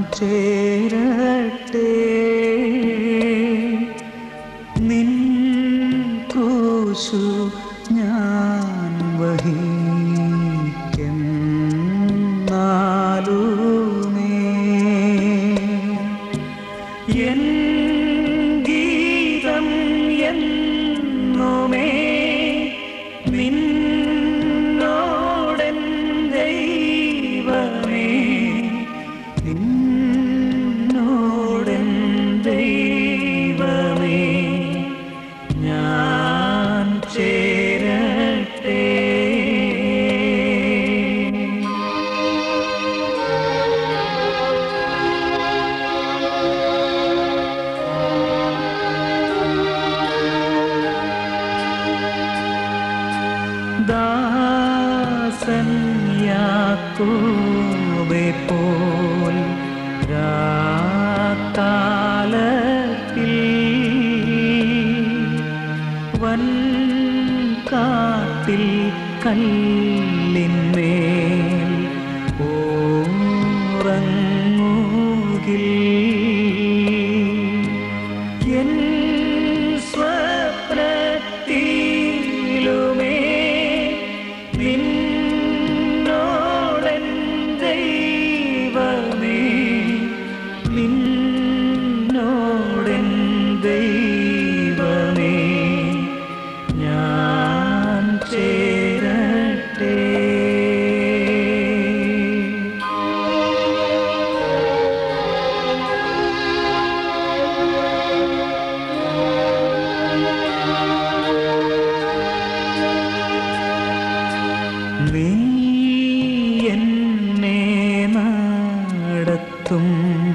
ചേരട്ടെ നിൻ ക്രൂശു ഞാൻ വഹിക്കുന്നാലുമേ എൻ ഗീതം എന്നുമേ നിന്നോടൻ ദൈവമേ നിന്നോടൻ ദൈവമേ ഞാൻ ചേരട്ടെ ദാസൻ യാക്കോബെ പോൽ രാക്കാലത്തിൽ വൻ കാട്ടിൽ കല്ലിന്മേൽ ഓറങ്ങുകിൽ എൻ സ്വപ്നത്തിലുമേ നിന്നോടൻ ദൈവമേ നിന്നോടൻ ദൈവമേ ഞാൻ ചേരട്ടെ നീ എന്നെ നടത്തും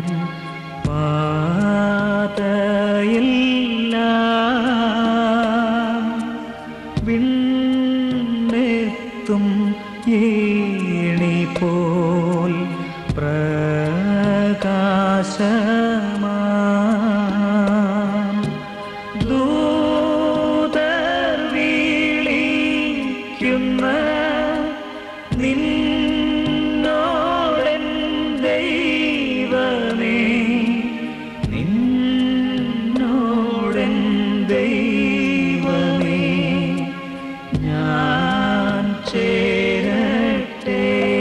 പാതയില്ല വിണ്ണെത്തും ഏണി പോൽ പ്രകാശമാം ദൂതർ വിളിക്കുന്ന നിന്നോടൻ ദൈവമേ നിന്നോടൻ ദൈവമേ ഞാൻ ചേരട്ടെ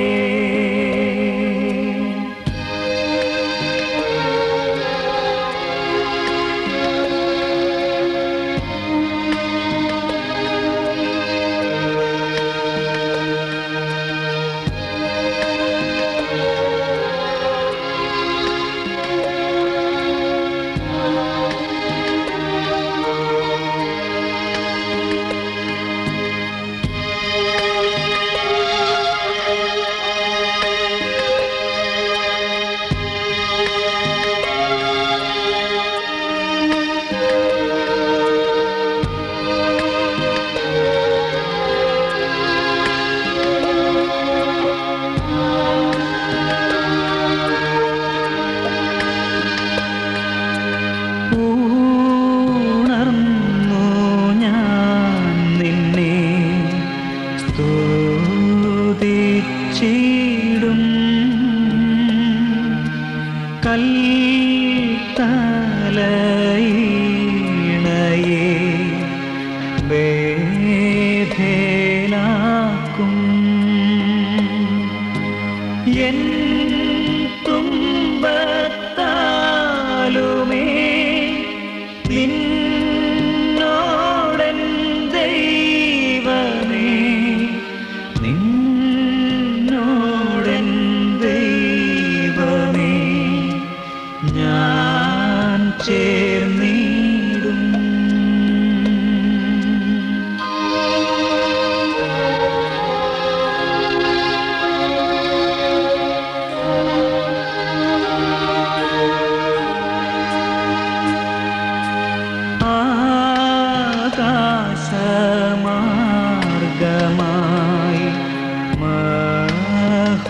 ഉണർന്നു ഞാൻ നിന്നെ സ്തുതിച്ചിടും കൽത്തലയിണയെ വേദനാക്കും എൻ തുമ്പത്താലുമേ നിന്നോടൻ ദൈവമേ നിന്നോടൻ ദൈവമേ ഞാൻ ചേർന്നിടും ആകാശമാർഗമായി മഹോന്നതേ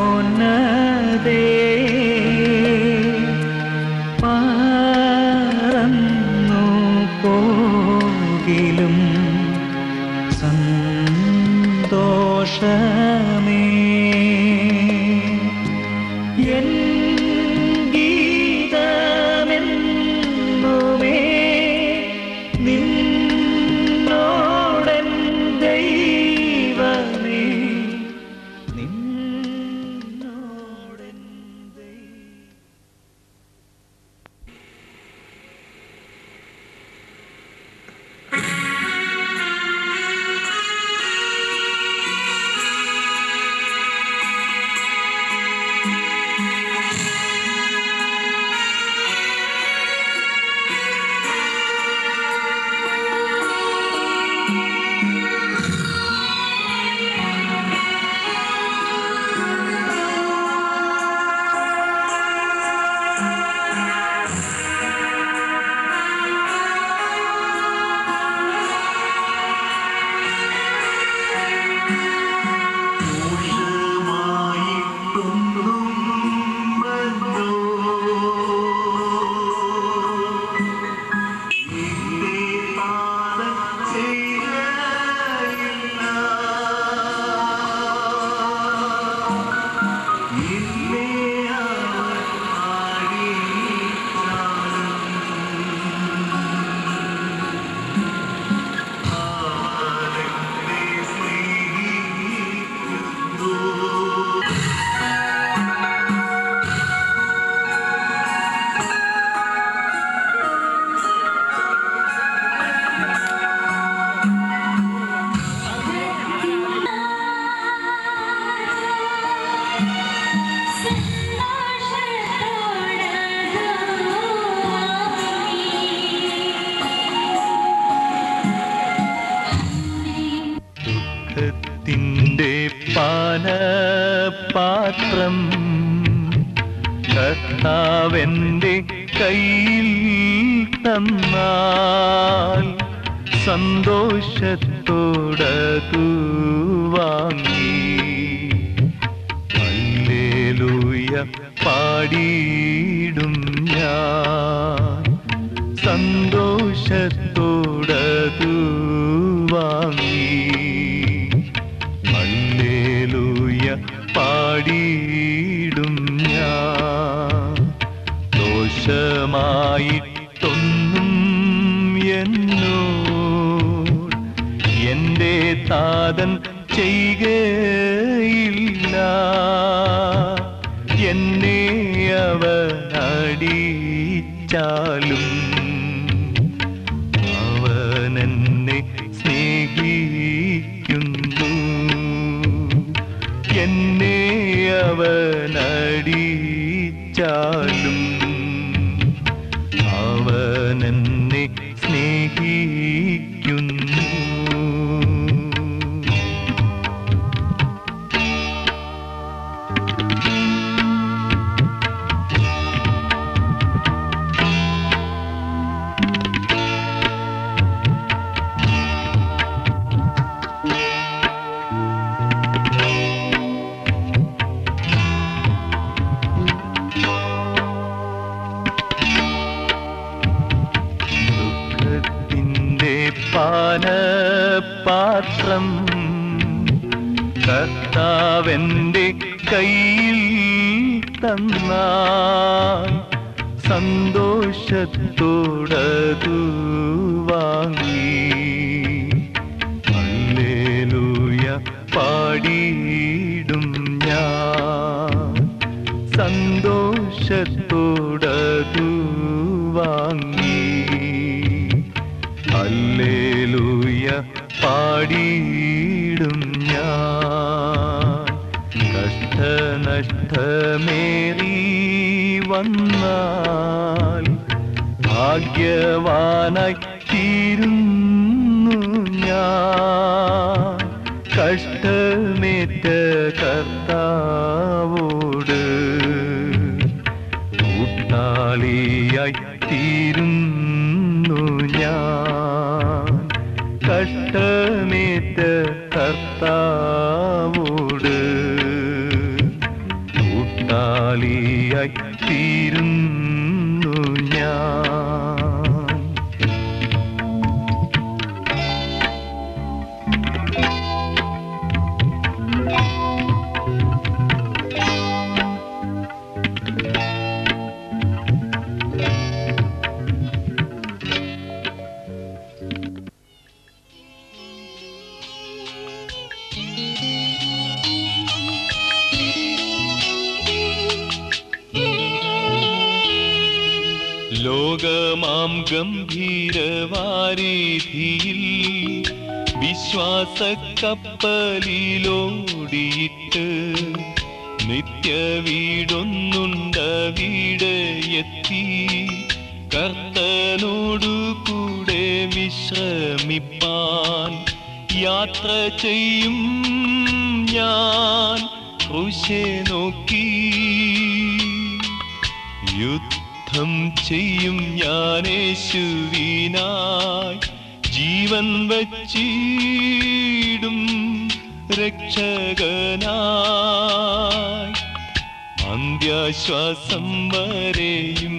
പറന്നു പോകിലും സന്തോഷമേ എൻ പാത്രം കർത്താവെന്റെ കയ്യിൽ തന്നാൽ സന്തോഷത്തോടതു വാങ്ങി ഹല്ലേലൂയ പാടിയിടും ഞാൻ സന്തോഷത്തോടതു വാങ്ങി ഹല്ലേലൂയ പാടിയിടും ഞാൻ ദോഷമായിട്ടൊന്നും എന്നോട് എന്റെ താതൻ ചെയ്യുകയില്ല എന്നെ അവൻ അടിച്ചാലും അവൻ എന്നെ സ്നേഹിക്കുന്നു എന്നെ അവൻ അടിച്ചാലും അവൻ എന്നെ സ്നേഹിക്കുന്നു ദുഃഖത്തിൻ്റെ പാനപാത്രം കർത്താവെന്റെ കയ്യിൽ തന്നാൽ സന്തോഷത്തോടതു വാങ്ങി ഹല്ലേലൂയ പാടിയിടും ഞാൻ സന്തോഷത്തോടതു വാങ്ങി ഹല്ലേലൂയ പാടിയിടും ഞാൻ കഷ്ടനഷ്ടമേറി വന്നാൽ ഭാഗ്യവാനായി തീരുന്നു ഞാൻ കഷ്ടമേറ്റ കർത്താവോട് കൂട്ടാളിയായി തീരുന്നു ഞാൻ കഷ്ടമേറ്റ കർത്താവോട് കൂട്ടാളിയായി തീരുന്നു ഞാൻ ലോകമാം ഗംഭീരവാരീതിയിൽ വിശ്വാസ കപ്പലിലോടിയിട്ട് നിത്യ വീടൊന്നുണ്ട വീട് എത്തി കർത്തനോടു കൂടെ വിശ്രമിപ്പാൻ യാത്ര ചെയ്യും ഞാൻ ക്രൂശെ നോക്കി യുദ്ധം ചെയ്യും ഞാനേശുവിനായി ജീവൻ വച്ചിടും രക്ഷകനായി അന്ത്യാശ്വാസം വരെയും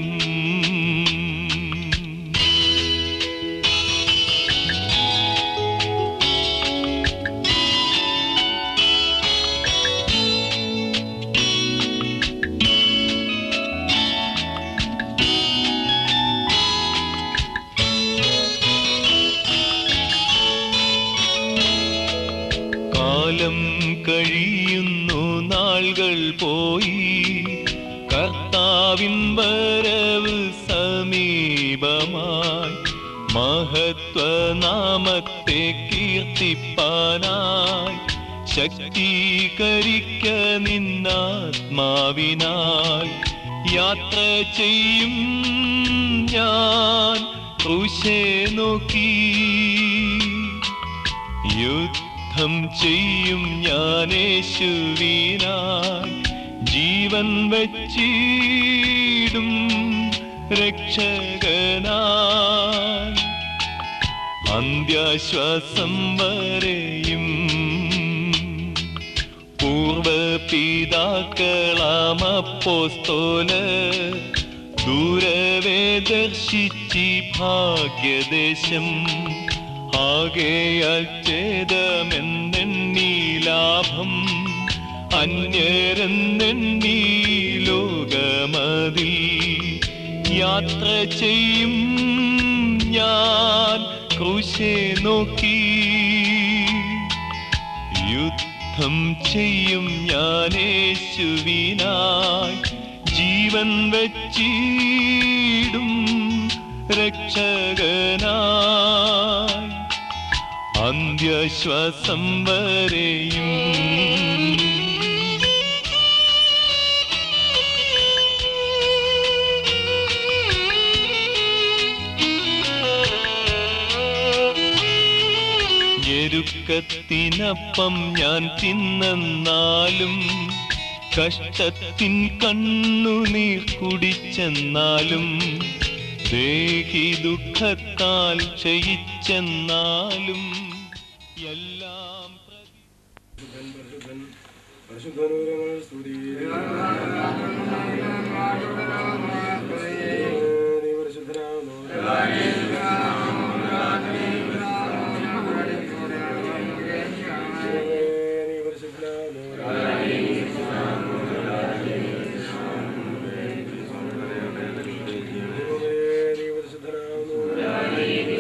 കാലം കഴിയുന്നു നാളുകൾ പോയി കർത്താവിൻ വരവ് സമീപമായി മഹത്വനാമത്തെ കീർത്തിപ്പാനായി ശക്തീകരിക്ക നിന്നാത്മാവിനാൽ യാത്ര ചെയ്യും ഞാൻ ക്രൂശെ നോക്കി യുദ്ധ യുദ്ധം ചെയ്യും ഞാൻ യേശുവിനായി ജീവൻ വച്ചിടും രക്ഷകനായി അന്ത്യാശ്വാസം വരെയും പൂർവപിതാക്കളാമപ്പോസ്തോല ദൂരവേ ദർശിച്ചി ഭാഗ്യദേശം ആകെയാൽ ചേതമെന്നെണ്ണി ലാഭം അന്യരെന്നെണ്ണി ലോകമതിൽ യാത്ര ചെയ്യും ഞാൻ ക്രൂശെ നോക്കി യുദ്ധം ചെയ്യും ഞാൻ യേശുവിനായി ജീവൻ വച്ചിടും രക്ഷകനായി അന്ത്യശ്വാസം വരെയും ഞെരുക്കത്തിനപ്പം ഞാൻ തിന്നെന്നാലും കഷ്ടത്തിൻ കണ്ണുനീർ കുടിച്ചെന്നാലും ദേഹി ദുഃഖത്താൽ ക്ഷയിച്ചെന്നാലും എല്ലാം പ്രതി പരിശുദ്ധൻ പരിശുദ്ധൻ പരിശുദ്ധനൂരങ്ങൾ സ്തുതി നീ പരിശുദ്ധനാകുന്നു നീ പരിശുദ്ധനാകുന്നു ദൈവമേ, നീ പരിശുദ്ധനാകുന്നു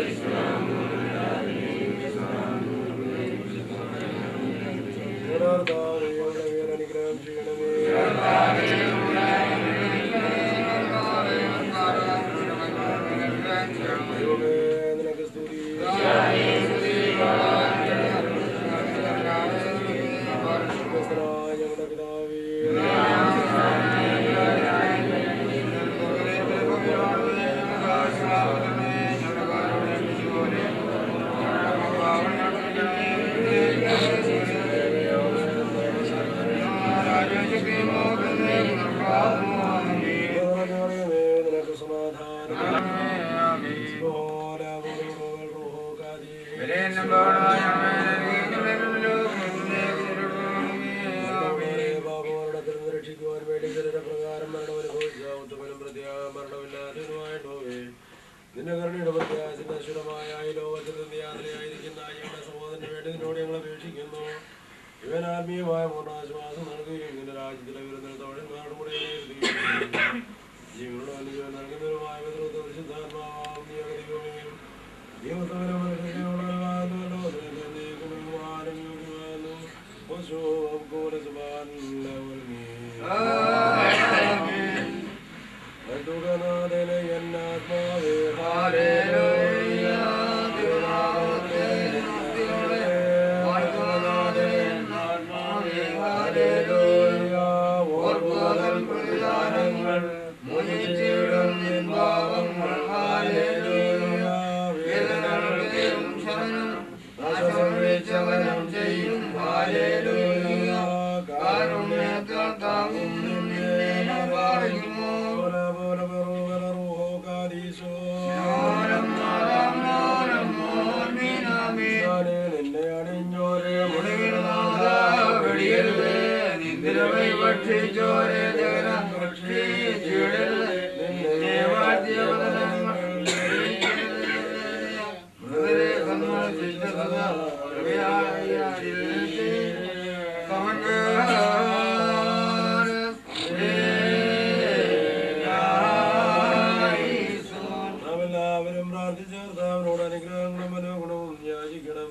ഞങ്ങളുടെ കർത്താവേ, ഞങ്ങളുടെ മേൽ അനുഗ്രഹം ചെയ്യണമേ ദൈവമേ, നിനക്ക് സ്തുതി സ്വർഗ്ഗസ്ഥനായ ഞങ്ങളുടെ പിതാവേ, ദൈവമേ, നിനക്ക് സമാധാനം പോലെ ഭൂമികൾ റൂഹാദി. ദൈവമേ, പാപങ്ങളുടെ തിരുന്ന് രക്ഷിക്കുവാൻ വേണ്ടി ശരീരപ്രകാരം മരണം അനുഭവിച്ച ഉത്തമനും പ്രത്യാഗം മരണമില്ലാത്തതുമായിട്ടുള്ളവേ നിന്റെ കരുണയുടെ പ്രത്യാശിന്റെ അശ്വരമായ ഈ ലോകത്തിൽ നിന്ന് യാത്രയായിരിക്കുന്ന ഞങ്ങളുടെ സഹോദരന് വേണ്ടി നിന്നോട് ഞങ്ങൾ അപേക്ഷിക്കുന്നു ഇവൻ ആത്മീയമായ പൂർണ്ണാശ്വാസം നൽകുകയും നിന്റെ രാജ്യത്തിലെ വിരുദ്ധ തോഴന്മാരുടെ മുടെ ജീവനുള്ള ജീവൻ നൽകുന്നവരുമായ പിതൃത്വ പരിശുദ്ധാത്മാവാം നീ അഗതിക്കുകയും ദൈവത്തവരെ മനുഷ്യനുള്ളവരുമാകുന്നുവല്ലോ നീക്കുമെന്നുമാനും യോഗ്യമാകുന്നു പശുവും കൂടെ സുബാനുഗനാഥനെ എന്നാത്മാവേ നാം എല്ലാവരും പ്രാർത്ഥിച്ച് കർത്താവിനോട് അനുഗ്രഹങ്ങളും മനോഗുണവും യാചിക്കണം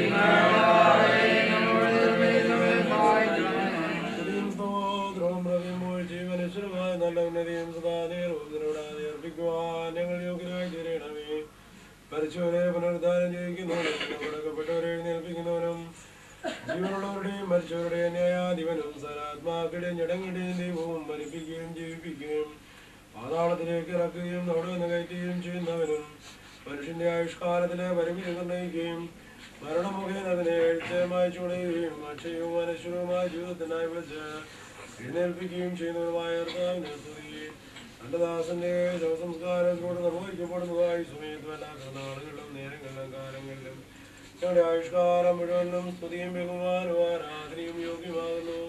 സ്തുതിയും സ്തോത്രവും പ്രതിമോൾ ജീവനശ്വരമായ നല്ല ഉന്നതിയും സദാ നേരവും നിന്നോടാതെ അർപ്പിക്കുവാൻ ഞങ്ങൾ യോഗ്യരായി തീരണമേ പരിശോധനെ പുനരുദ്ധാനം ചെയ്യിക്കുന്നവനും കടക്കപ്പെട്ടവരെ എഴുന്നേൽപ്പിക്കുന്നവനും ജീവനുള്ളവരുടെയും മരിച്ചവരുടെയും ന്യായാധിപനും സരാത്മാക്കളുടെയും ഞടങ്ങളുടെയും ദൈവവും മരിപ്പിക്കുകയും ജീവിപ്പിക്കുകയും പാതാളത്തിലേക്ക് ഇറക്കുകയും അവിടെ നിന്ന് കയറ്റുകയും ചെയ്യുന്നവനും മനുഷ്യന്റെ ആയുഷ്കാലത്തിലെ പരിമിതി നിർണ്ണയിക്കുകയും മരണമുഖേന അതിനെ എഴുത്തമായി ചൂടുകയും അക്ഷയവും അനശ്വരവുമായ ജീവിതത്തിനായി വിളിച്ച് എഴുന്നേൽപ്പിക്കുകയും ചെയ്യുന്നതുമായ കർത്താവിനെ സ്തുതി തന്റെ ദാസന്റെ ശവസംസ്കാരത്തിലൂടെ നിർവഹിക്കപ്പെടുന്നതായി സമയത്തും എല്ലാ നാളുകളിലും നേരങ്ങളിലും കാലങ്ങളിലും ഞങ്ങളുടെ ആയുഷ്കാലം മുഴുവനും സ്തുതിയും ബഹുമാനവും ആരാധനയും യോഗ്യമാകുന്നു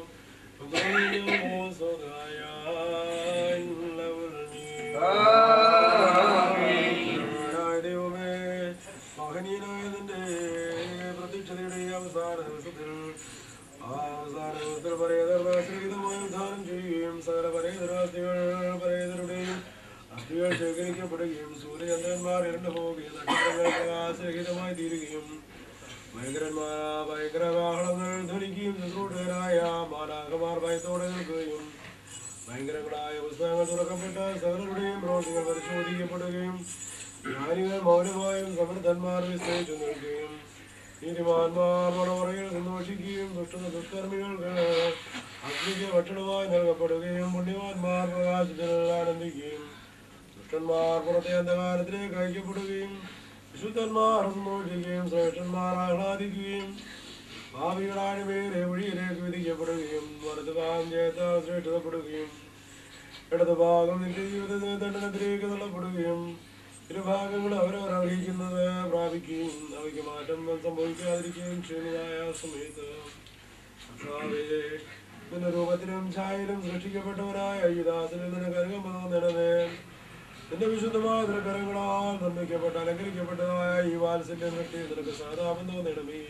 ദൈവമേ മഹനീയനായ നിന്റെ പ്രതീക്ഷതയുടെ അവസാന ദിവസത്തിൽ ആ അവസാന ദിവസത്തിൽ പരേതരുടെ ശ്രീതമായി ഉദ്ധാനം ചെയ്യുകയും സകല പരേതര അസ്ഥികൾ പരേതരുടെയും അസ്ഥികൾ ശേഖരിക്കപ്പെടുകയും സൂര്യചന്ദ്രന്മാർ ഇരുണ്ടു പോവുകയും നക്ഷത്രങ്ങൾ പ്രകാശരഹിതമായി തീരുകയും ഭയങ്കരന്മാർ ഭയങ്കര കാഹളങ്ങൾ ധ്വനിക്കുകയും ശുശ്രൂഷകരായ മാലാകമാർ ഭയത്തോടെ നിൽക്കുകയും ഭയങ്കരങ്ങളായ പുസ്തകങ്ങൾ തുറക്കപ്പെട്ട് സകലരുടെയും പ്രവൃത്തികൾ പരിശോധിക്കപ്പെടുകയും ജ്ഞാനികൾ മൗനമായും സമൃദ്ധന്മാർ വിസ്തരിച്ചു നിൽക്കുകയും നീതിമാന്മാർ മണവറയിൽ സന്തോഷിക്കുകയും ദുഷ്ട ദുഷ്കർമ്മികൾക്ക് അഗ്നിക്ക് ഭക്ഷണമായി നൽകപ്പെടുകയും പുണ്യവാന്മാർ പ്രകാശത്തിൽ ആനന്ദിക്കുകയും ദുഷ്ടന്മാർ പുറത്തെ അന്ധകാരത്തിലേക്ക് അയക്കപ്പെടുകയും വിശുദ്ധന്മാർ സന്തോഷിക്കുകയും ശ്രേഷ്ഠന്മാർ ആഹ്ലാദിക്കുകയും ഭാവികളായ പേരെ ഒഴിയിലേക്ക് വിധിക്കപ്പെടുകയും വലതുഭാഗം ജയത്താൽ ശ്രേഷ്ഠതപ്പെടുകയും ഇടതുഭാഗം നിന്റെ ജീവിതത്തിന് ദണ്ഡനത്തിലേക്ക് തള്ളപ്പെടുകയും ഇരുഭാഗങ്ങൾ അവരവർ അറിയിക്കുന്നത് പ്രാപിക്കുകയും അവയ്ക്ക് മാറ്റം സംഭവിക്കാതിരിക്കുകയും ചെയ്യുന്നതായ സമയത്ത് കർത്താവേ, നിന്റെ രൂപത്തിലും ഛായയിലും സൃഷ്ടിക്കപ്പെട്ടവരായ ഈ ദാസന് നിന്റെ കരുകമ്പതം നേടണേ നിന്റെ വിശുദ്ധമായ തൃക്കരങ്ങളാൽ നിർമ്മിക്കപ്പെട്ട അലങ്കരിക്കപ്പെട്ടതായ ഈ വാത്സല്യം നിർത്തി നിനക്ക് സഹതാപം തോന്നിടമേ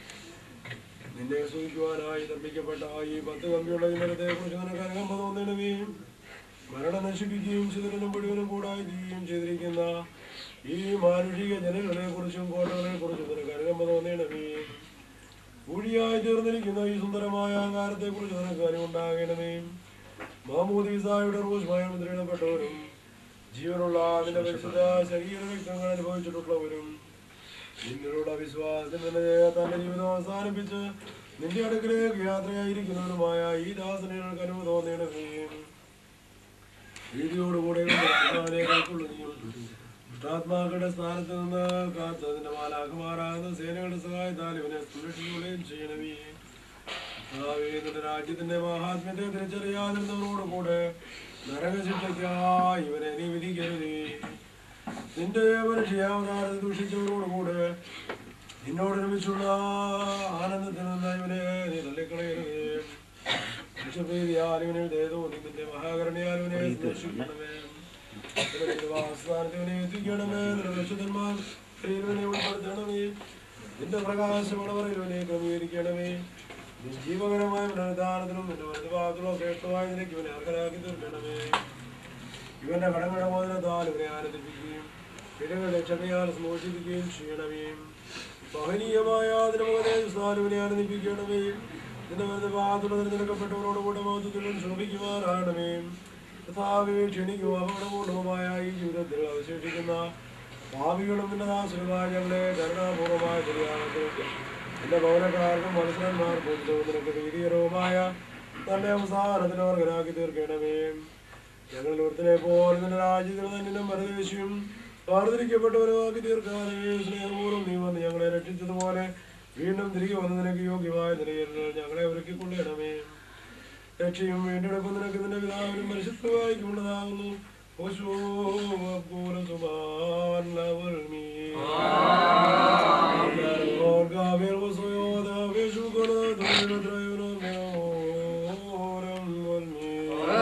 നിന്നെ സൂചിക്കുവാനായി നിർമ്മിക്കപ്പെട്ട ഈ പത്ത് കമ്പിയുള്ള ഇന്നലത്തെ കുറിച്ച് നിനക്ക് അനുകമ്പ തോന്നിടമേ മരണം നശിപ്പിക്കുകയും ചിതറിനും മുഴുവനും കൂടായി തീയുകയും ചെയ്തിരിക്കുന്ന ഈ മാനുഷിക ജനങ്ങളെ കുറിച്ചും കോട്ടകളെ കുറിച്ചും നിനക്ക് അനുകമ്പ തോന്നിടമേ ഊഴിയായി തീർന്നിരിക്കുന്ന ഈ സുന്ദരമായ ആകാരത്തെ കുറിച്ച് നിനക്ക് അനുണ്ടാകണമേ മാമൂദീസായുടെ റൂസ്മായ മുദ്രയിടപ്പെട്ടവരും ജീവനുള്ള അതിന്റെ പരിശുദ്ധ ശരീര വ്യക്തങ്ങൾ അനുഭവിച്ചിട്ടുള്ളവരും നിങ്ങളുടെ വിശ്വാസത്തിന് തന്റെ ജീവിതം അവസാനിപ്പിച്ച് നിന്റെ അടുക്കലേക്ക് യാത്രയായിരിക്കുന്നവരുമായ ഈ ദാസനകൾക്ക് അനുഭവം തോന്നിയിടുകയും ഭീതിയോടുകൂടെ ആത്മാവിനെ കൈക്കൊള്ളുകയും ദുഷ്ടാത്മാക്കളുടെ സ്ഥാനത്ത് നിന്ന് കാത്ത് അതിന്റെ മാലാഖമാരാകുന്ന സേനകളുടെ സഹായത്താൽ ഇവനെ സംരക്ഷിക്കുകയും ചെയ്യണമേ കർത്താവേ, നിന്റെ രാജ്യത്തിന്റെ മഹാത്മ്യത്തെ തിരിച്ചറിയാതിരുന്നവരോട് കൂടെ നരകശിക്ഷയ്ക്കായി ഇവനെ നീ വിധിക്കരുതേ നിന്റെ മനുഷ്യാവതാരത്തെ ദൂഷിച്ചവരോട് കൂടെ നിന്നോട് നിർമ്മിച്ചുള്ള ആനന്ദത്തിൽ നിന്ന് ഇവനെ നീ തള്ളിക്കളയരുതേ മനുഷ്യപ്രീതിയാൽ ഇവനെ ദേതോ നിന്റെ മഹാകരുണയാൽ ഇവനെ സന്ദർശിക്കണമേ വാസസ്ഥാനത്ത് ഇവനെ എത്തിക്കണമേ നിന്റെ വിശുദ്ധന്മാർ ഇവനെ ഉൾപ്പെടുത്തണമേ നിന്റെ പ്രകാശമണവറിൽ ഇവനെ ക്രമീകരിക്കണമേ നീ ജീവകരമായ പുനരുദ്ധാനത്തിനും നിന്റെ വലുതുഭാഗത്തിലോ ശ്രേഷ്ഠമായ നിനക്ക് ഇവനെ അർഹനാക്കി തീർക്കണമേ ഇവന്റെ കടങ്ങളുടെ മോചനത്താൽ ഇവരെ ആനന്ദിപ്പിക്കുകയും പിഴകളുടെ ക്ഷമയാൽ സ്മോഷിപ്പിക്കുകയും ചെയ്യണമേ മഹനീയമായ അതിന്റെ മകനെ സ്ഥാനവിനെ ആനന്ദിപ്പിക്കണമേ നിന്റെ വെറുതെ ഭാഗത്തുള്ള തിരഞ്ഞെടുക്കപ്പെട്ടവരോട് കൂടെ മഹത്വത്തിലും ശ്രമിക്കുമാറാകണമേ കഥാവെ ക്ഷണിക്കും അപകടപൂർണമായ ഈ ജീവിതത്തിൽ അവശേഷിക്കുന്ന ഭാവികളും നിന്റെ ദാസനുമായ ഞങ്ങളെ കരുണാപൂർവമായ ശരിയാകട്ടെ എന്റെ ഭവനക്കാർക്കും മത്സരന്മാർക്കും നിനക്ക് ഭീതികരവുമായ നല്ല അവസാനത്തിന് അർഹനാക്കി തീർക്കണമേ ഞങ്ങൾ ഒരുത്തിനെ പോലെ നിന്റെ രാജ്യത്തിൽ തന്നെ മറുദേശിയും വേർതിരിക്കപ്പെട്ടവരുമാക്കി തീർക്കാനേ സ്നേഹപൂർവ്വം നീ വന്ന് ഞങ്ങളെ രക്ഷിച്ചതുപോലെ വീണ്ടും തിരികെ വന്ന് നിനക്ക് യോഗ്യമായ നിലയിൽ ഞങ്ങളെ ഒരുക്കിക്കൊള്ളണമേ രക്ഷയും വീണ്ടെടുപ്പും നിനക്ക് നിന്റെ പിതാവിനും പരിശുദ്ധമായിക്കുള്ളതാകുന്നു ഓശോ അബ്ദുൽ സുബാൻ ലവൽ മീ Lord God, wir was so yoda, wir shukar da dhunna drayuna meoram volmi.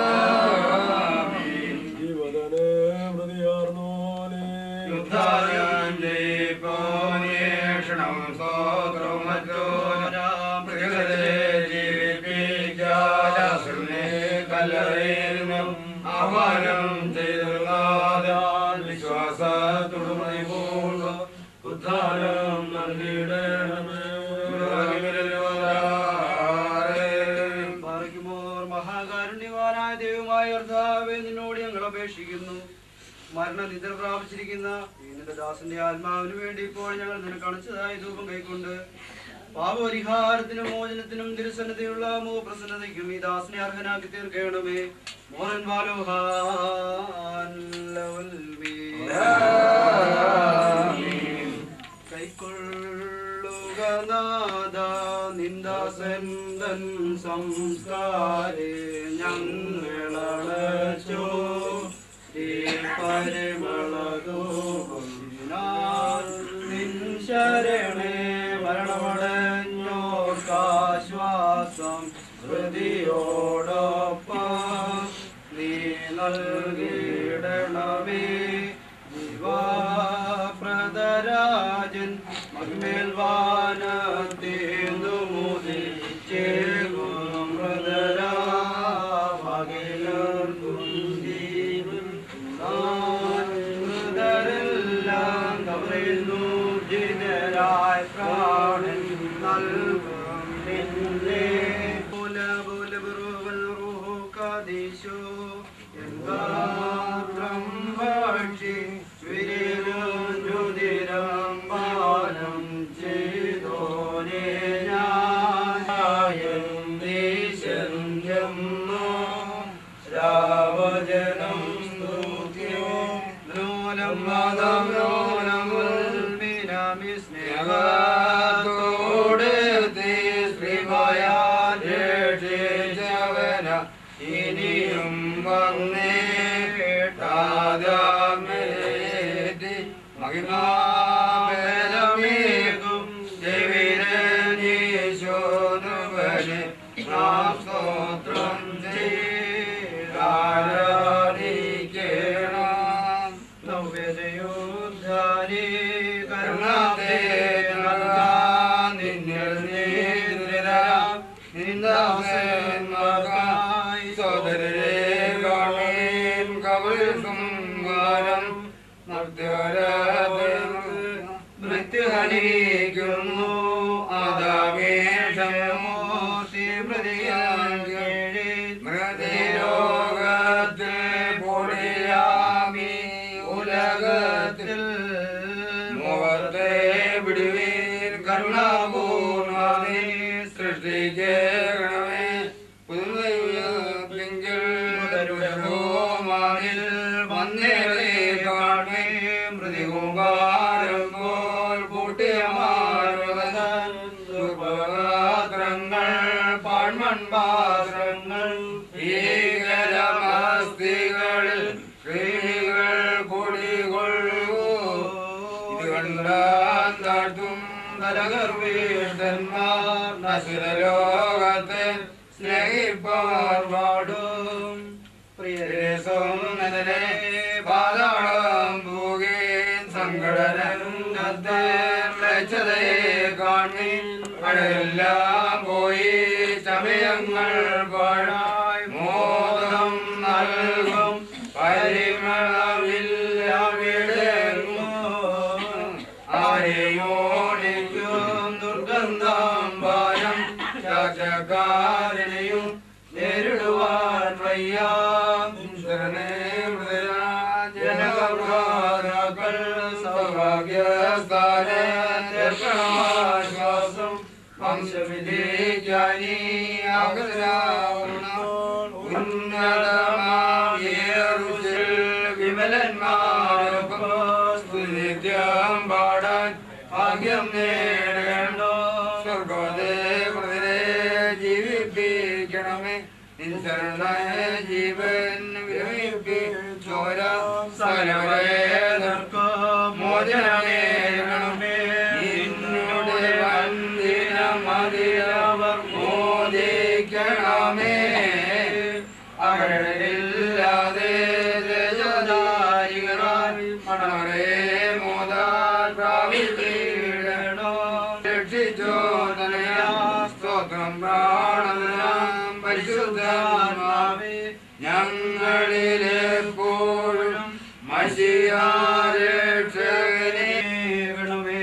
ജീവതനെ പ്രതിയാർന്നോനെ അവനം ചെയ്താൽ വിശ്വാസത്തോടുമതി പൂണ്ടോ ഉദ്ധാരം നൽകിയിടണമേ പാറയ്ക്കുമോർ മഹാകാരുണ്യവാനായ ദൈവമായ കർത്താവേ നിന്നോട് ഞങ്ങൾ അപേക്ഷിക്കുന്നു മരണനിദ്ര പ്രാപിച്ചിരിക്കുന്ന ഈ നിന്റെ ദാസന്റെ ആത്മാവിന് വേണ്ടി ഇപ്പോൾ ഞങ്ങൾ നിനക്ക് അണച്ചതായ ധൂപം കൈക്കൊണ്ട് പാപപരിഹാരത്തിനും മോചനത്തിനും തിരുസന്നതയുള്ള മുഖപ്രസന്നതയ്ക്കും ഈ ദാസനെ അർഹനാക്കി തീർക്കണമേ മോഹൻ ബാലോഹാൻ ലവൽ വീ. കൈക്കൊള്ളുക സംസ്കാരെ ഞങ്ങളടച്ചു ഈ പരിമളതൂപിനാൽ നിൻ ശരണേ മരണമടഞ്ഞോർക്കാശ്വാസം ഹൃതിയോടൊപ്പം നീ നൽകിയിടണമേ ജീവാപ്രദരാജൻ മഗ്മേൽ വാനത്തേന്തു മുതിച്ചേകും മൃദരാ മകിലർക്കും ജീവൻ മൃതരെല്ലാം കവറുന്നു ജിതരായ പ്രാണൻ നൽകും നിന്നെ പുല പുല ബുറുവൽ റൂഹു കാദീശോ മാത്രം ഭക്ഷി രുതിരം പാനം ചെയ്തോനെ ഞായം ദേശം രാവജനം സ്തുത്യോ ലോലം മതം ലോലം ഉൽമിനാമി സ്നേഹത്തോടെ ശ്രീമയാൻ രക്ഷിച്ചവന ഇനിയും വന്നേ കേട്ടാതാമേറ്റി മഹിമാബലമേകും ദേവിരനീശോനുവനെ നാം സ്തോത്രം ചെയ്താരാധിക്കണം നവ്യതയോദ്ധാരി കരുണാതേ നിന്നിൽ നീതിരാം നിന്ദാസന്മാർക്കായി സോദരരെ കാണേൻ കവൽക്കും വാരം മൃത്യുഹനിക്കുന്നു ആദാമേഷമൂർത്തി മൃതിരോഗത്തെ പൊടിയാമി ഉലകത്തിൽ മുഖത്തെ വിടുവീൻ കരുണാപൂർണ്ണി സൃഷ്ടിക്കണമേ പുതുമയിൽ കരുടഭൂമാനിൽ വന്നേറെ കാണേ മൃതികുമാരം പോൽ പൂട്ടിയ ദുർഭഗാത്രങ്ങൾ പാൺമൺപാത്രങ്ങൾ ഭീകരമസ്തികളിൽ ക്രീമികൾ കുടികൊള്ളൂ ഇത് കണ്ടാൻ താഴ്ത്തും കലകർവീഷ്ടന്മാർ നശിരലോകത്തെ സ്നേഹിപ്പവർ പാടും പ്രിയരെ സോമനരെ പാതാളം പൂകേൻ സങ്കടനത്തെ ലക്ഷതയെ കാണീൻ അഴയെല്ലാം പോയി സമയങ്ങൾ പാഴായി മോദം നൽകും പരിമളമില്ലാവിടെങ്ങും ആരെയോടിക്കും ദുർഗന്ധം പാരം ചാച്ചക്കാരനെയും നേരിടുവാൻ വയ്യാം ജനകപ്രാതാക്കൾ സൗഭാഗ്യസ്ഥാനം വംശവിധിക്കാനി ഉന്നതമായേറുസിൽ വിമലന്മാരൊപ്പം നിത്യം പാടാൻ ഭാഗ്യം നേടണോ സ്വർഗോദയപ്രതിരെ ജീവിപ്പിക്കണമേ നിൻസരണായ ജീവൻ വിരമിപ്പിച്ചോര സകലവരേതർക്കും മോചനമേകണമേ നിന്നുടെ വന്ദിനമതിരവർ മോദിക്കണമേ അകടലില്ലാതെ രജതാരികളായി മണവരെ മോദാൻ പ്രാപിച്ചിടണോ രക്ഷിച്ചോ തനയാ സ്തോത്രം പ്രാണനാം പരിശുദ്ധാത്മാവേ ഞങ്ങളിലെപ്പോഴും മഷിയാരക്ഷകനെ ഗണമേ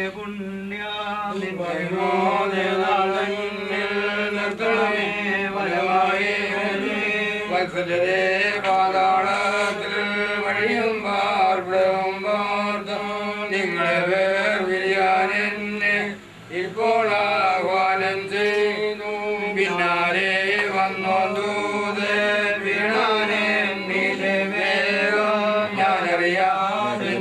നിർത്തണമേ വലവായേ വത്സലരെ പാതാളത്തിൽ വഴിയും പാർപ്പിടവും പാർത്തും നിങ്ങളെ വേർപിരിയാൻ എന്നെ ഇപ്പോൾ ആഹ്വാനം ചെയ്തു പിന്നാലെ വന്നോ ദൂത് വീണാനെ വേഗം ഞാനറിയാതെ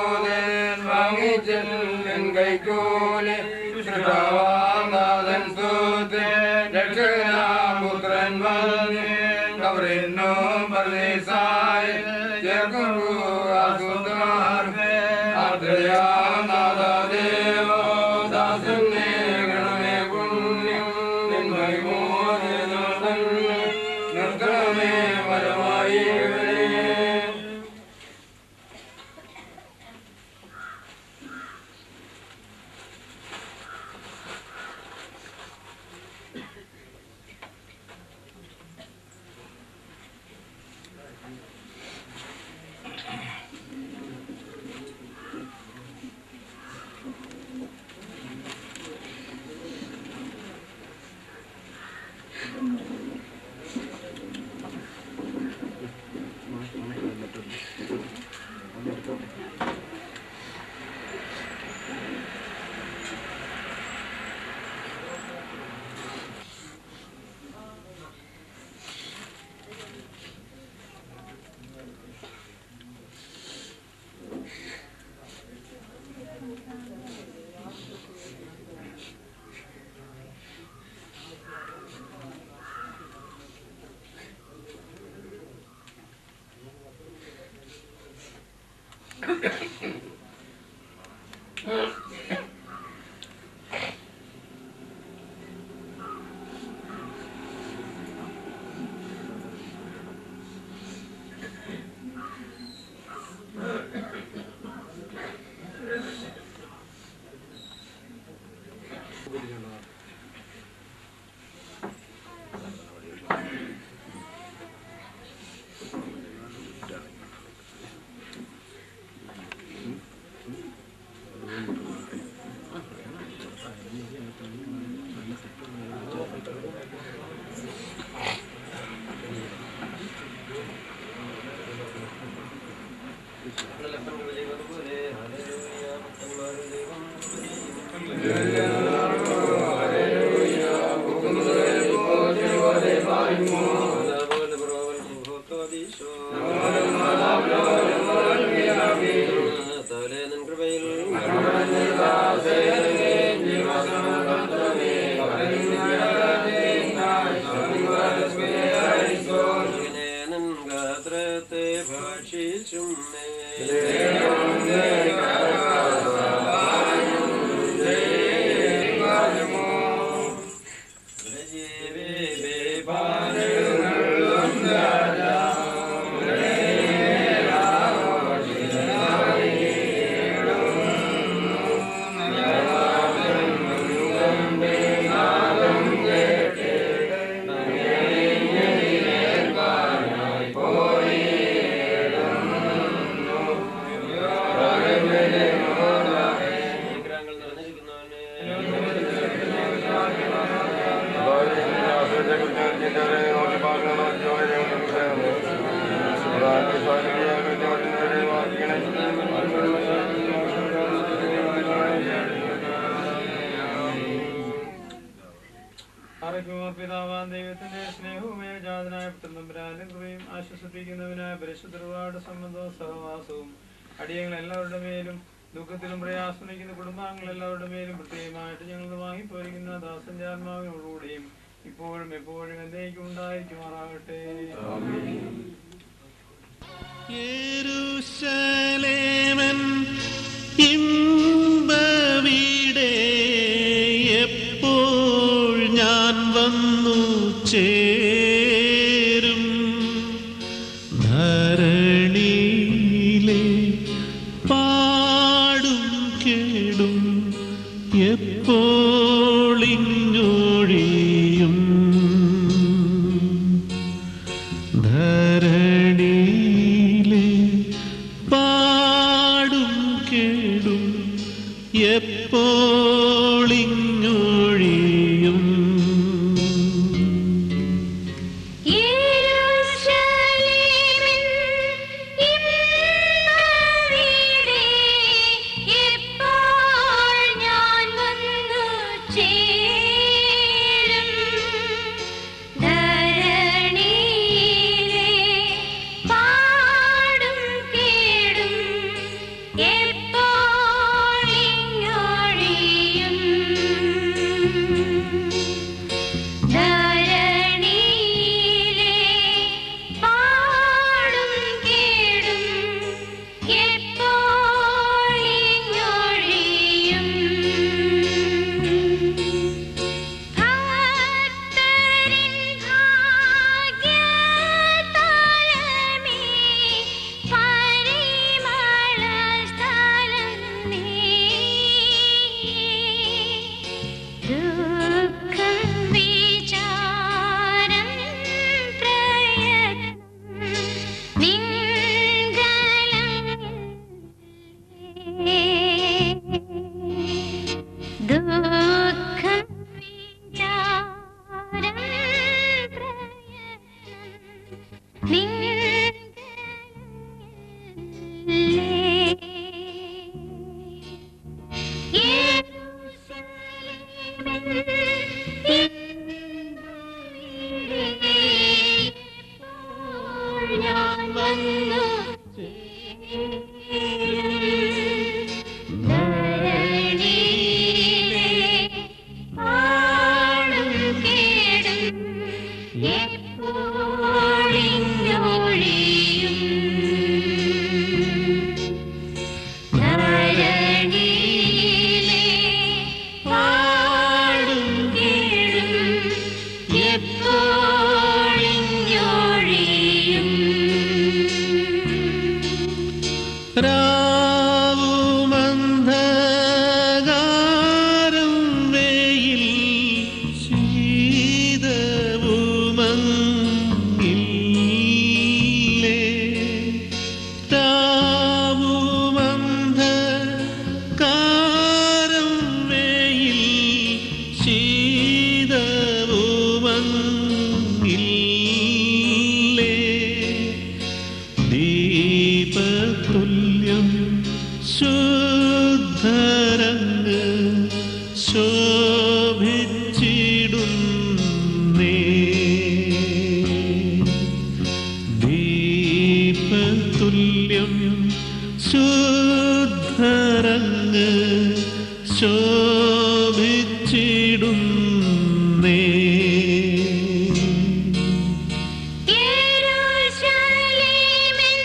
ദൂതൻ വാങ്ങിച്ചെല്ലൻ കൈക്കൂലി സൃഷ്ടാവാനാഥൻ സ്തുതൻ രക്ഷകനാം പുത്രൻ വന്നേ അവരെന്നും പരദേശായി ചേർക്കുന്നു ആസുന്ദമാർഗേ ആർദ്രയാനാഥദേവോ ദാസനെ ഗണമേ പുണ്യം നിന്മയോ നിർത്തണമേ പരമായി ഭക്ഷിച്ചും അനുഗ്രഹങ്ങൾ നിറഞ്ഞിരിക്കുന്നവനെ ആരോഗ്യമോർ പിതാവാൻ ദൈവത്തിന്റെ സ്നേഹവും ഏകജാതനായ പുത്രനമ്പരാനും കൃപയും ആശ്വസിപ്പിക്കുന്നവനായ പരിശുദ്ധ സംബന്ധവും സഹവാസവും അടിയങ്ങൾ എല്ലാവരുടെ മേലും ദുഃഖത്തിലും പ്രയാസം നയിക്കുന്ന കുടുംബാംഗങ്ങൾ എല്ലാവരുടെ മേലും പ്രത്യേകമായിട്ട് ഞങ്ങൾ വാങ്ങിപ്പോരിക്കുന്ന ദാസന്റെ ആത്മാവിനോടുകൂടിയും ഇപ്പോഴും എപ്പോഴും എന്നേക്കും ഉണ്ടായിരിക്കുമാറാകട്ടെ യെരൂശലേമൻ ഇമ്പവിടെ എപ്പോൾ ഞാൻ വന്നു ചേരും ധരണിയിലെ പാടും കേടും എപ്പോൾ ഇങ്ങൊഴിയും ധരണിയിലെ പാടും കേടും എപ്പോൾ ഇങ്ങൊഴിയും യെരൂശലേമിൻ ഇന്നവിടെ എപ്പോൾ ഞാൻ വന്നു ചേരും ധരണിയിലെ പാടും കേടും എപ്പോൾ ദുഃഖം വിചാരം പ്രയത്നം ഞാൻ വന്നു ധരണിയിലെ പാടും കേടും എപ്പോഴിഞ്ഞൊഴിയും ധരണിയിലെ പാടും കേടും എപ്പോഴിഞ്ഞൊഴിയും രാവുമന്ധകാരം വെയിൽ ശീതവുമങ്ങില്ലേ രാവുമന്ധകാരം വെയിൽ ശീതവുമങ്ങില്ലേ ദീപതുല്യം ശുദ്ധരങ്ങ് ശോഭിച്ചിടുന്നേ ദീപതുല്യം ശുദ്ധരങ്ങ് ശോഭിച്ചിടുന്നേ യെരൂശലേമിൻ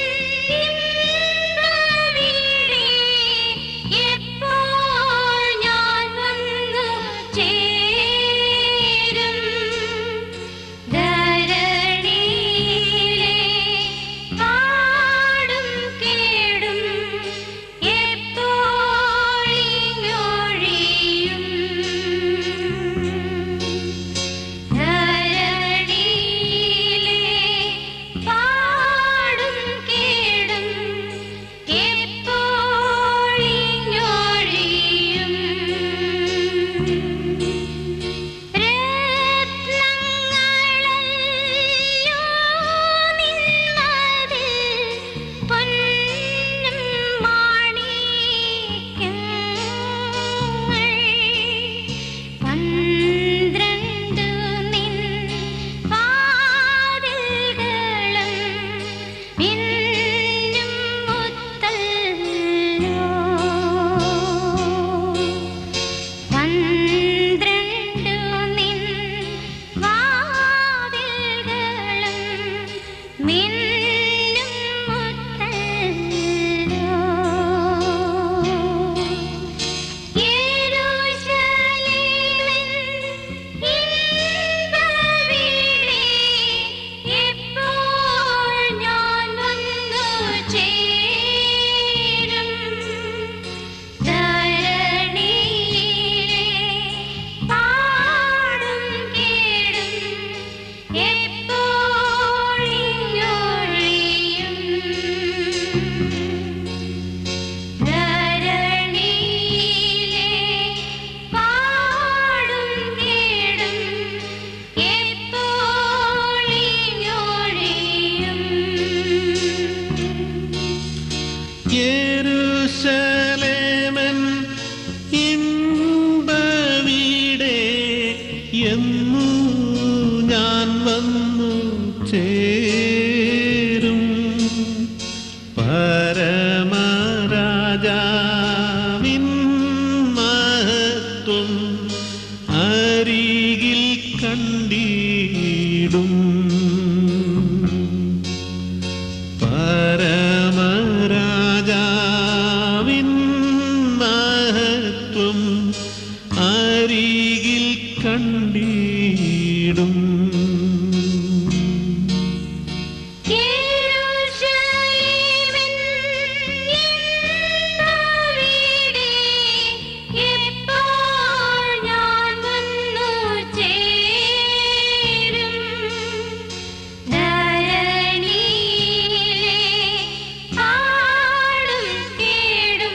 നിന്നവിടെ എപ്പോൾ ഞാൻ വന്നു ചേരും ധരണിയിലെ പാടും കേടും എപ്പോഴിഞ്ഞൊഴിയും ധരണിയിലെ പാടും കേടും എപ്പോഴിഞ്ഞൊഴിയും രത്നങ്ങളല്ലോ നിന്മതിൽ പൊന്നും മാണിക്യങ്ങൾ പന്ത്രണ്ടു നിൻ വാതിൽകളും മിന്നും മുത്തല്ലോ പന്ത്രണ്ടു നിൻ വാതിൽകളും മിന്നും മുത്തല്ലോ യെരൂശലേമിൻ ഇമ്പവീടേ എപ്പോൾ ഞാൻ വന്നു ചേരും ധരണിയിലെ പാടും കേടും എപ്പോഴിഞ്ഞൊഴിയും ധരണിയിലെ പാടും കേടും എപ്പോഴിഞ്ഞൊഴിയും യെരൂശലേമൻ ഇമ്പവീടേ എന്നു ഞാൻ വന്നു ചേരും പരമരാജാവിൻ മഹത്വം അരികിൽ കണ്ടിടും പരമരാജാവിൻ മഹത്വം അരികിൽ കണ്ടിടും യെരൂശലേമിൻ ഇമ്പവീടേ എപ്പോൾ ഞാൻ വന്നു ചേരും ധരണിയിലെ പാടും കേടും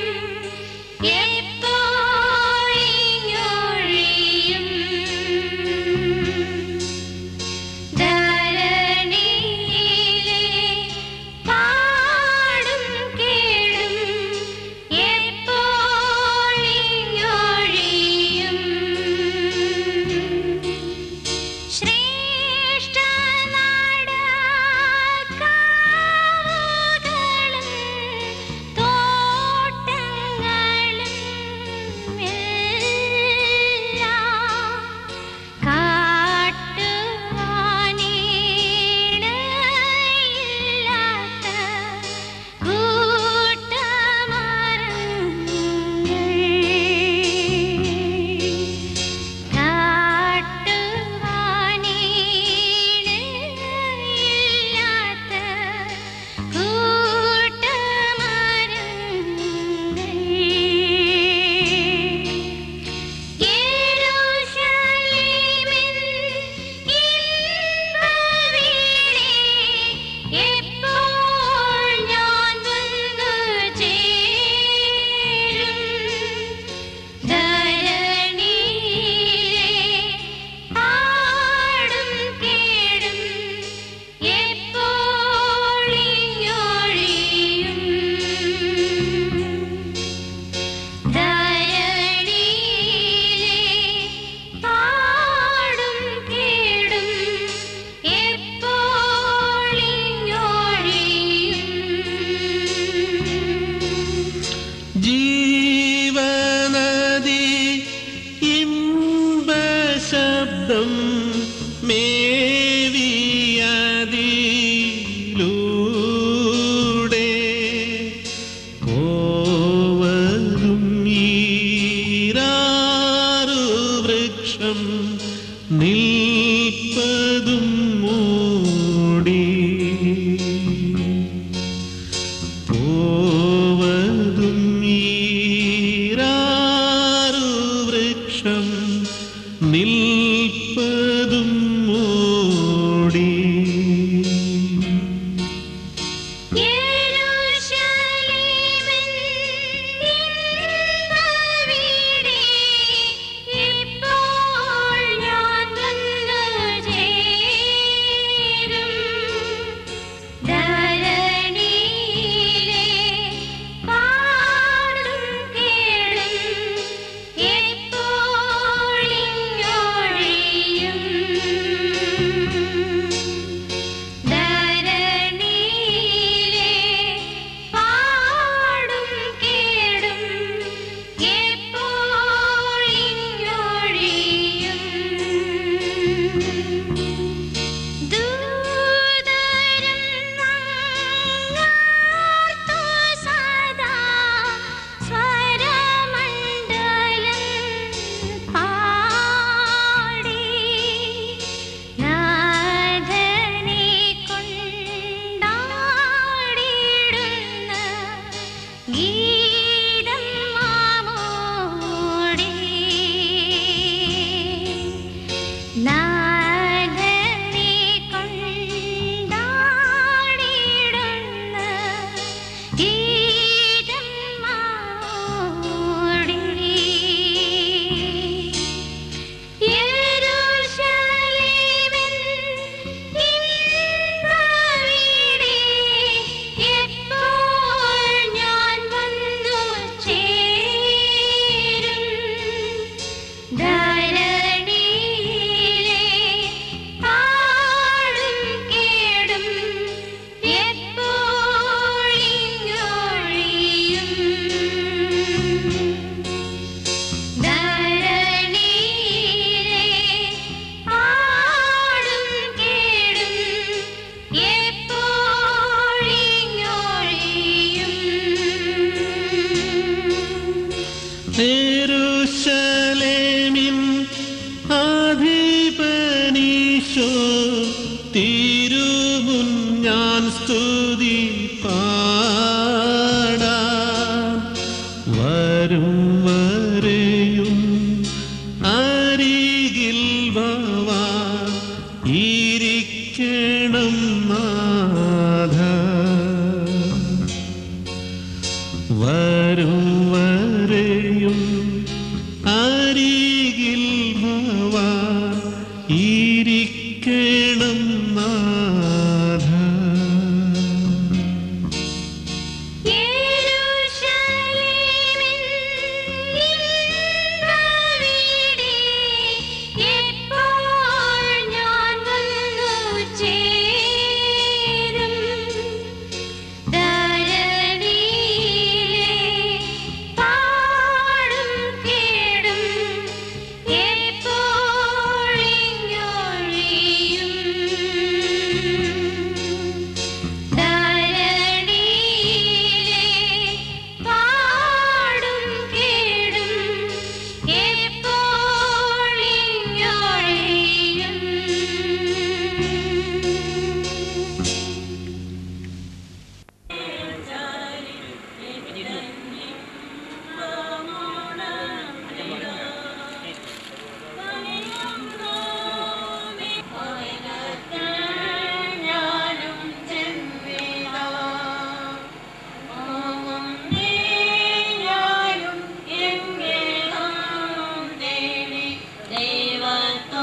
യെരൂശലേമിൻ അധിപനീശോ തിരുമുൻ ഞാൻ സ്തുതി പാടാം വരും വരെയും അരികിൽ വാ ഇരിക്കണം നാഥ വരും വരെയും അരികിൽ ഭവ ഇരിക്കണം നാഥ യെരൂശലേമിൻ നിന്നവിടെ എപ്പോൾ ഞാൻ വന്നു ചേരും ധരണിയിലെ പാടും കേടും എപ്പോഴിഞ്ഞൊഴിയും ധരണിയിലെ പാടും കേടും എപ്പോഴിഞ്ഞൊഴിയും ഞാനും ചെമ്പിനാ ഞാനും എങ്ങേണം തേടി ദൈവത്തോ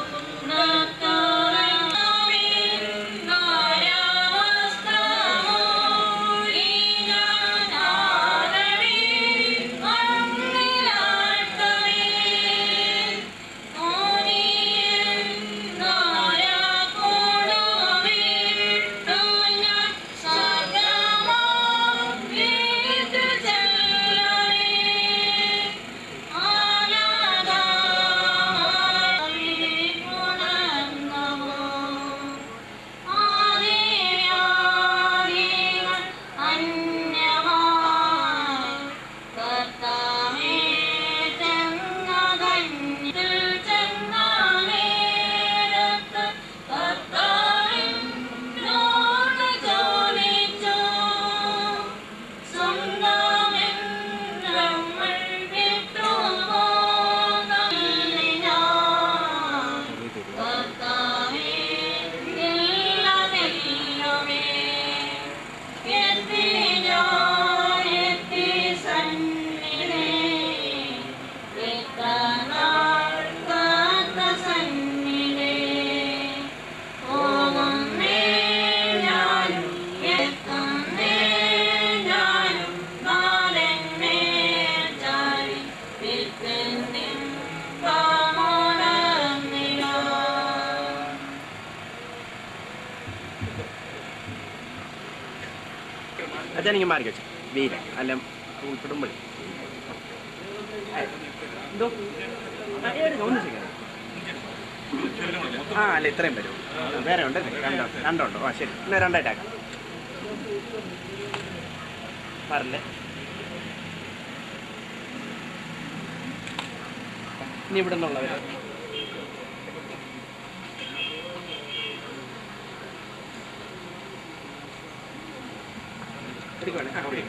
അച്ഛനെങ്കിൽ മാറി വെച്ചു വെയില അല്ല ഉൾപ്പെടുമ്പോഴേ എന്തോ ആ, എടുക്കാം, ഒന്ന് ചെയ്യാം ആ അല്ല ഇത്രയും വരും ആ, വേറെ ഉണ്ട് രണ്ടോ രണ്ടുണ്ടോ ആ ശരി എന്നാ രണ്ടായിട്ടാക്കാം പറഞ്ഞേ ഇനി ഇവിടെ നിന്നുള്ളവർ എടുക്കുവാണ് ആ ഓക്കെ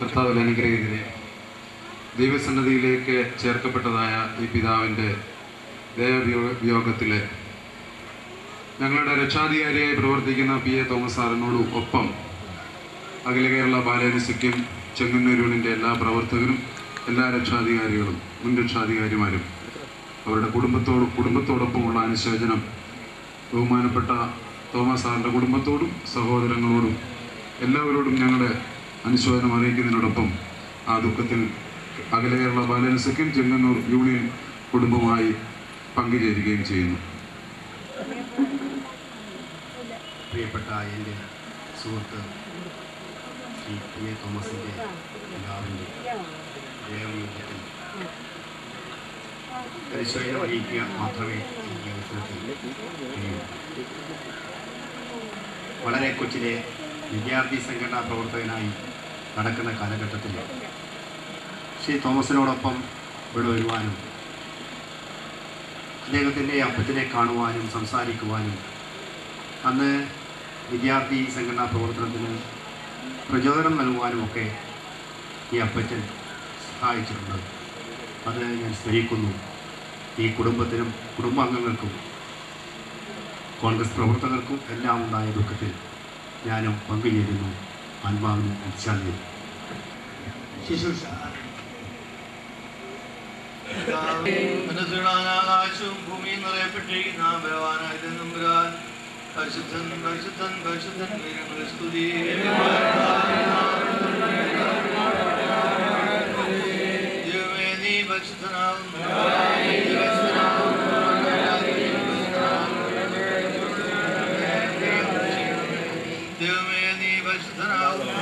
കർത്താവിൽ അനുഗ്രഹീതരെ ദൈവസന്നദ്ധിയിലേക്ക് ചേർക്കപ്പെട്ടതായ ഈ പിതാവിൻ്റെ ദേവവിയോഗത്തിൽ ഞങ്ങളുടെ രക്ഷാധികാരിയായി പ്രവർത്തിക്കുന്ന പി എ തോമസ് സാറിനോടും ഒപ്പം അഖില കേരള ബാലരസിക്കും ചെങ്ങന്നൂരൂണിൻ്റെ എല്ലാ പ്രവർത്തകരും എല്ലാ രക്ഷാധികാരികളും മുൻ രക്ഷാധികാരിമാരും അവരുടെ കുടുംബത്തോട് കുടുംബത്തോടൊപ്പമുള്ള അനുശോചനം ബഹുമാനപ്പെട്ട തോമസ് സാറിൻ്റെ കുടുംബത്തോടും സഹോദരങ്ങളോടും എല്ലാവരോടും ഞങ്ങളുടെ അനുശോചനം അറിയിക്കുന്നതിനോടൊപ്പം ആ ദുഃഖത്തിൽ അഖില കേരള ബാലൻസക്കും ചെങ്ങന്നൂർ യൂണിയൻ കുടുംബമായി പങ്കുചേരുകയും ചെയ്യുന്നു പ്രിയപ്പെട്ട എൻ്റെ സുഹൃത്ത് ശ്രീ പി എ തോമസിൻ്റെ പിതാവിൻ്റെ ദേവയോഗത്തിൽ പരിശോധന അറിയിക്കുക മാത്രമേ ഈ അവസരത്തിൽ കഴിയൂ വളരെ കൊച്ചിലെ വിദ്യാർത്ഥി സംഘടനാ പ്രവർത്തകനായി നടക്കുന്ന കാലഘട്ടത്തിൽ ശ്രീ തോമസിനോടൊപ്പം ഇവിടെ വരുവാനും അദ്ദേഹത്തിൻ്റെ അപ്പച്ചനെ കാണുവാനും സംസാരിക്കുവാനും അന്ന് വിദ്യാർത്ഥി സംഘടനാ പ്രവർത്തനത്തിന് പ്രചോദനം നൽകുവാനുമൊക്കെ ഈ അപ്പച്ചൻ സഹായിച്ചിട്ടുണ്ട് അത് ഞാൻ സ്മരിക്കുന്നു ഈ കുടുംബത്തിനും കുടുംബാംഗങ്ങൾക്കും കോൺഗ്രസ് പ്രവർത്തകർക്കും എല്ലാം ഉണ്ടായ ദുഃഖത്തിൽ ഞാനും പങ്കുചേരുന്നു ആത്മാവിന് വിശാന്തി ശുശ്രൂഷ ആകാശവും ഭൂമിയും നിറയപ്പെട്ടിരിക്കുന്ന ബലവാനായ നമ്പുരാൻ പരിശുദ്ധൻ പരിശുദ്ധൻ പരിശുദ്ധൻ വീരങ്ങളെ സ്തുതി ദൈവമേ നീ പരിശുദ്ധനാകുന്നു ദൈവമേ നീ പരിശുദ്ധനാകുന്നു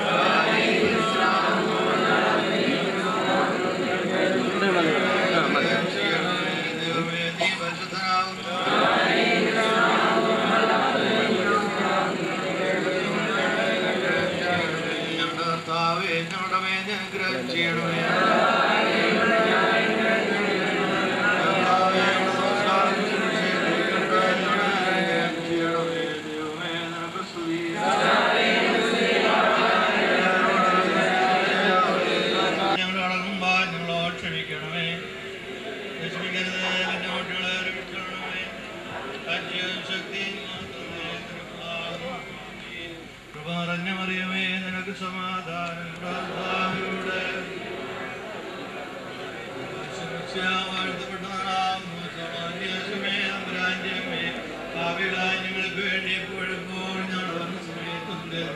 ദൈവമേ നീ പരിശുദ്ധനാകുന്നു ഞങ്ങളുടെ കർത്താവേ ഞങ്ങളുടെ മേൽ അനുഗ്രഹം ചെയ്യണമേ കർത്താവേ, ഞങ്ങളുടെ നമസ്കാരം ചെയ്യണമേ. അനുഗ്രഹം ചെയ്യണമേ. ദൈവമേ, നിനക്ക് സ്തുതി. ഞങ്ങൾ അടങ്ങുമ്പോൾ ഞങ്ങളോട് ക്ഷമിക്കണമേ വിഷമിക്കരുത് എന്റെ കുട്ടികളെ രക്ഷിക്കണമേ രാജ്യവും ശക്തിയും മാത്രമേ നിനക്കുള്ളതാകുന്നു. കൃപ നിറഞ്ഞ മറിയമേ നിനക്ക് സമാധാനം കർത്താവിലൂടെ വാഴ്ത്തപ്പെട്ടവനാകുന്നു സമാന്യസുമേ അമ്പരാജ്യമേ ഭാവികളായി ഞങ്ങൾക്ക് വേണ്ടി എപ്പോഴും ഞങ്ങൾ വന്ന സമയത്തും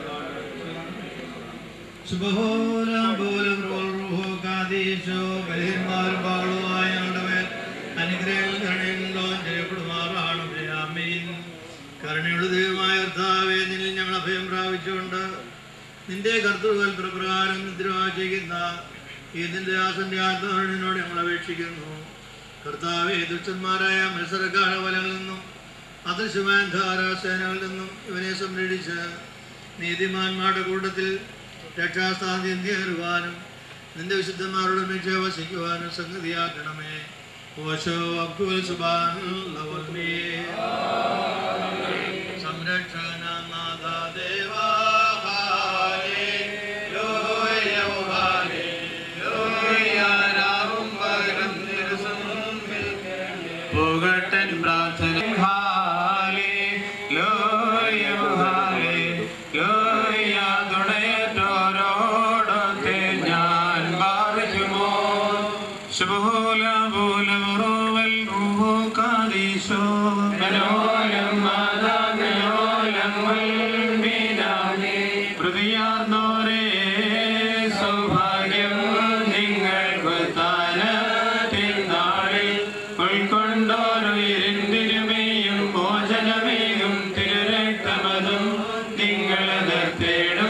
ബലഹീന്മാരും പാളുമായ ഞങ്ങളുടെ മേൽ അനുഗ്രഹങ്ങൾ കരുണയുണ്ടോ ജയപ്പെടുമാറാണമേ ആമീൻ കരുണയുടെ ദൈവമായ കർത്താവേ നിന്നിൽ ഞങ്ങൾ അഭയം പ്രാപിച്ചുകൊണ്ട് നിന്റെ കർത്തൃകൽപ്പന പ്രകാരം നിദ്രവാ ചെയ്യുന്ന ഇതിന്റെ ദാസന്റെ ആത്മാവിനോട് ഞങ്ങൾ അപേക്ഷിക്കുന്നു കർത്താവെ ദുഷ്ടന്മാരായ മത്സരക്കാര വലകളിൽ നിന്നും അദൃശ്യമായ ധാരാസേനകളിൽ നിന്നും ഇവനെ സംരക്ഷിച്ച് നീതിമാന്മാരുടെ കൂട്ടത്തിൽ രക്ഷാസ്ഥാനം നേരുവാനും നിന്റെ വിശുദ്ധന്മാരോട് മിച്ച വസിക്കുവാനും സംഗതിയാക്കണമേ ഓശോ അബ്ദുൽ സുബാനുള്ളവേ സംരക്ഷണനാഥ ദേവാ പുകട്ടൻ പ്രാർത്ഥന ഹാലേ ലോയ ഹാലേ ലോയ തുണയറ്റോരോടൊക്കെ ഞാൻ ബാധിക്കുമോ ശുഭൂല പൂല മുറുവൽ റൂഹു കാദീശോ മനോലം മാതാനോലം വൽമീനാനേ പ്രതിയാർന്നോരേ സൗഭാഗ്യം നിങ്ങൾക്ക് താരത്തിനാളിൽ ഉൾക്കൊണ്ടോരു ഇരുന്തിരുമേയും ഭോജനമേയും തിരുരക്തമതും നിങ്ങളത് തേടും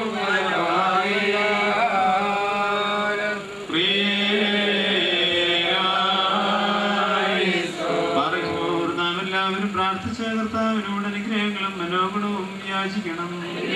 എല്ലാവരും പ്രാർത്ഥിച്ച കർത്താവിനോട് അനുഗ്രഹങ്ങളും മനോഗുണവും യാചിക്കണം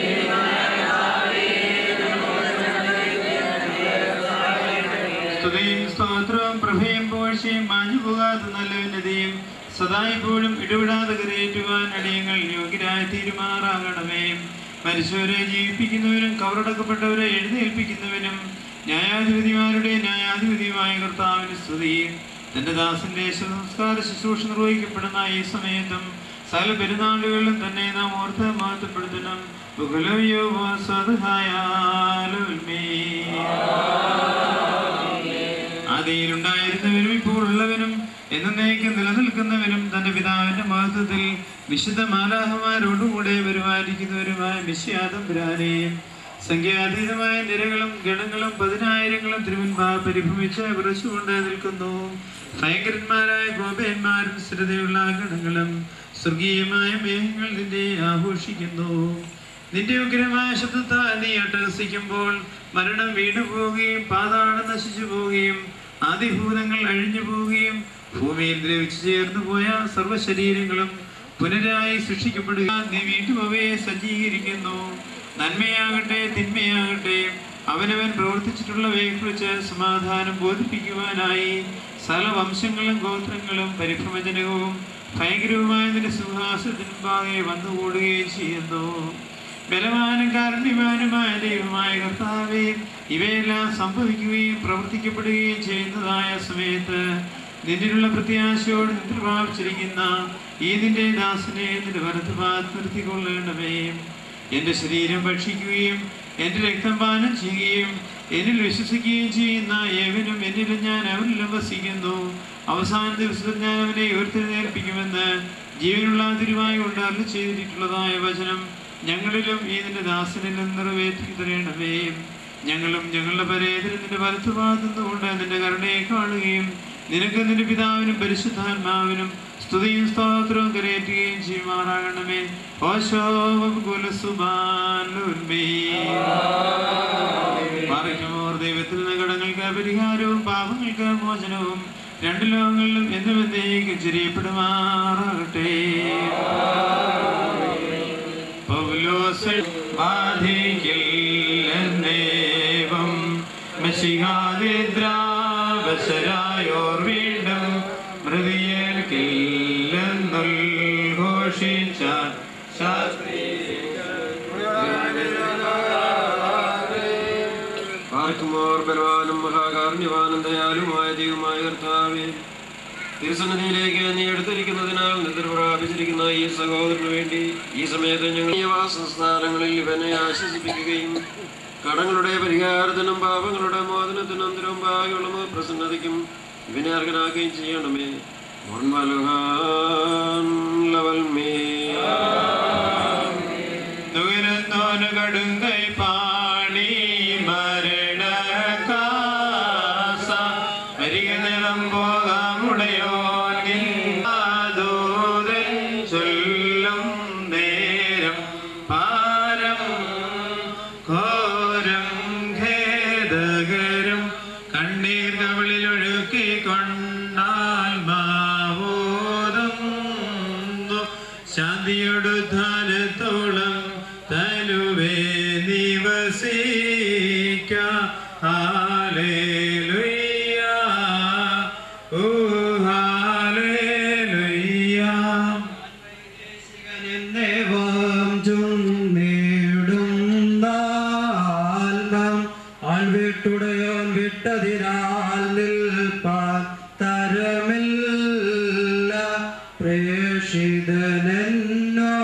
സ്തുതിയും സ്തോത്രവും പ്രഭയും പോഴ്ചയും മാഞ്ഞു പോകാത്ത നല്ലവന്യതയും സദാ ഇപ്പോഴും ഇടപെടാതെ കരയേറ്റുവാൻ അടിയങ്ങൾ യോഗ്യരായി തീരുമാറാകണമേ മരിച്ചവരെ ജീവിപ്പിക്കുന്നവനും കവറടക്കപ്പെട്ടവരെ എഴുന്നേൽപ്പിക്കുന്നവനും ന്യായാധിപതിമാരുടെ ന്യായാധിപതിയുമായ കർത്താവിന് സ്തുതി തന്റെ ദാസന്റെ സംസ്കാര ശുശ്രൂഷ നിർവഹിക്കപ്പെടുന്ന ഈ സമയത്തും സകല പെരുന്നാളുകളിലും തന്നെ നാം ഓർത്ത് മഹത്വപ്പെടുത്തണം ആദിയിലുണ്ടായിരുന്നവനും ഇപ്പോൾ ഉള്ളവനും എന്നേക്കും നിലനിൽക്കുന്നവനും തന്റെ പിതാവിന്റെ മഹത്വത്തിൽ വിശുദ്ധ മാലാഹമാരോടുകൂടെ വരുമാനിക്കുന്നവരുമായ വിശ്യാതംപുരാനെയും സംഖ്യാതീതമായ നിരകളും ഗണങ്ങളും പതിനായിരങ്ങളും തിരുവൻപാ പരിഭ്രമിച്ച് വിറച്ചുകൊണ്ട് നിൽക്കുന്നു ഭയങ്കരന്മാരായ ഗോപന്മാരും സ്ഥിരതയുള്ള ഗണങ്ങളും സ്വർഗീയമായ മേഘങ്ങൾ നിന്നെ ആഘോഷിക്കുന്നു നിന്റെ ഉഗ്രമായ ശബ്ദത്താൽ നീ അട്ടഹസിക്കുമ്പോൾ മരണം വീണു പോവുകയും പാതാളം നശിച്ചു പോവുകയും ആദിഭൂതങ്ങൾ അഴിഞ്ഞു പോവുകയും ഭൂമിയിൽ ദ്രവിച്ചു ചേർന്നു പോയ സർവ്വശരീരങ്ങളും പുനരായി സൃഷ്ടിക്കപ്പെടുക നീ വീണ്ടും അവയെ സജ്ജീകരിക്കുന്നു നന്മയാകട്ടെ തിന്മയാകട്ടെ അവനവൻ പ്രവർത്തിച്ചിട്ടുള്ളവയെക്കുറിച്ച് സമാധാനം ബോധിപ്പിക്കുവാനായി സകല വംശങ്ങളും ഗോത്രങ്ങളും പരിഭ്രമജനകവും ഭയങ്കരവുമായ നിന്റെ സിംഹാസനത്തിന് മുമ്പാകെ വന്നുകൂടുകയും ചെയ്യുന്നു ബലവാനും കാരുണ്യവാനുമായ ദൈവമായ കർത്താവെ ഇവയെല്ലാം സംഭവിക്കുകയും പ്രവർത്തിക്കപ്പെടുകയും ചെയ്യുന്നതായ സമയത്ത് നിന്നിലുള്ള പ്രത്യാശയോട് നിദ്ര പ്രാപിച്ചിരിക്കുന്ന ഈ നിന്റെ ദാസനെ നിന്റെ വലതുഭാഗത്ത് നിർത്തിക്കൊള്ളേണ്ടമേ എന്റെ ശരീരം ഭക്ഷിക്കുകയും എന്റെ രക്തം പാനം ചെയ്യുകയും എന്നിൽ വിശ്വസിക്കുകയും ചെയ്യുന്ന ഏവനും എന്നിലും ഞാൻ അവരിലും വസിക്കുന്നു അവസാന ദിവസത്തിൽ ഞാൻ അവനെ ഉയർത്തെഴുന്നേൽപ്പിക്കുമെന്ന് ജീവനുള്ള തിരുവായി കൊണ്ട് അരുളി ചെയ്തിട്ടുള്ളതായ വചനം ഞങ്ങളിലും ഈ നിന്റെ ദാസനിലും നിറവേറ്റി തരണമേ ഞങ്ങളും ഞങ്ങളുടെ പരേതരും നിന്റെ വലത്തുഭാഗത്തുനിന്നുകൊണ്ട് നിന്റെ കരുണയെ കാണുകയും നിനക്ക് നിന്റെ പിതാവിനും പരിശുദ്ധാത്മാവിനും സ്തുതിയും സ്തോത്രവും കരയേറ്റുകയും ചെയ്യുമാറാകണമേ പറയുമോർ ദൈവത്തിൽ നിന്ന് കടങ്ങൾക്ക് പരിഹാരവും പാപങ്ങൾക്ക് മോചനവും രണ്ട് ലോകങ്ങളിലും എന്നും എന്നേക്കും ചെറിയപ്പെടുമാറാകട്ടെ പൗലോസ് ബാധിക്കില്ലെന്നേവം മഷികാതിദ്രാവശരായോർ വീണ്ടും മൃതിയേൽക്കില്ലെന്നുഘോഷിച്ച ശാസ്ത്രീ ആർക്കുമോർ ബലവാനും മഹാകാരുണ്യവാനും ദയാലുമായ ദൈവമായ കർത്താവേ തിരുസന്നിധിയിലേക്ക് നീ എടുത്തിരിക്കുന്നതിനാൽ നിദ്ര പ്രാപിച്ചിരിക്കുന്ന ഈ സഹോദരന് വേണ്ടി ഈ സമയത്ത് ഞങ്ങൾ ഈ വാസസ്ഥാനങ്ങളിൽ ഇവനെ ആശ്വസിപ്പിക്കുകയും കടങ്ങളുടെ പരിഹാരത്തിനും പാപങ്ങളുടെ മോചനത്തിനും തിരുമ്പാകെയുള്ള പ്രസന്നതയ്ക്കും ഇവനെ അർഹനാക്കുകയും ചെയ്യണമേ മുൻമലുഹാൻ ലവൽ മേ നുകരുന്നോന് കടുങ്കൈ പാണി മരണകാസ വരികനിളം പോകാമുടയോനിൽ ആദൂതൻ ചൊല്ലും നേരം പാരം ഘോരം ഖേദകരം കണ്ണീർ കവിളിൽ ഒഴുക്കി കൊണ്ടാൽ മാവോതുന്നു ശാന്തിയോടു ധാനത്തോളം തനുവേ നിവസിക്ക ഹാലേലുയ്യ ഓ ഹാലേലുയ്യ എന്നേവം ചുന്നിടും നാൽനം ആൾവിട്ടുടയോൻ വിട്ടതിനാൽ നിൽപ്പാൻ തരമില്ല പ്രേഷിതനെന്നോ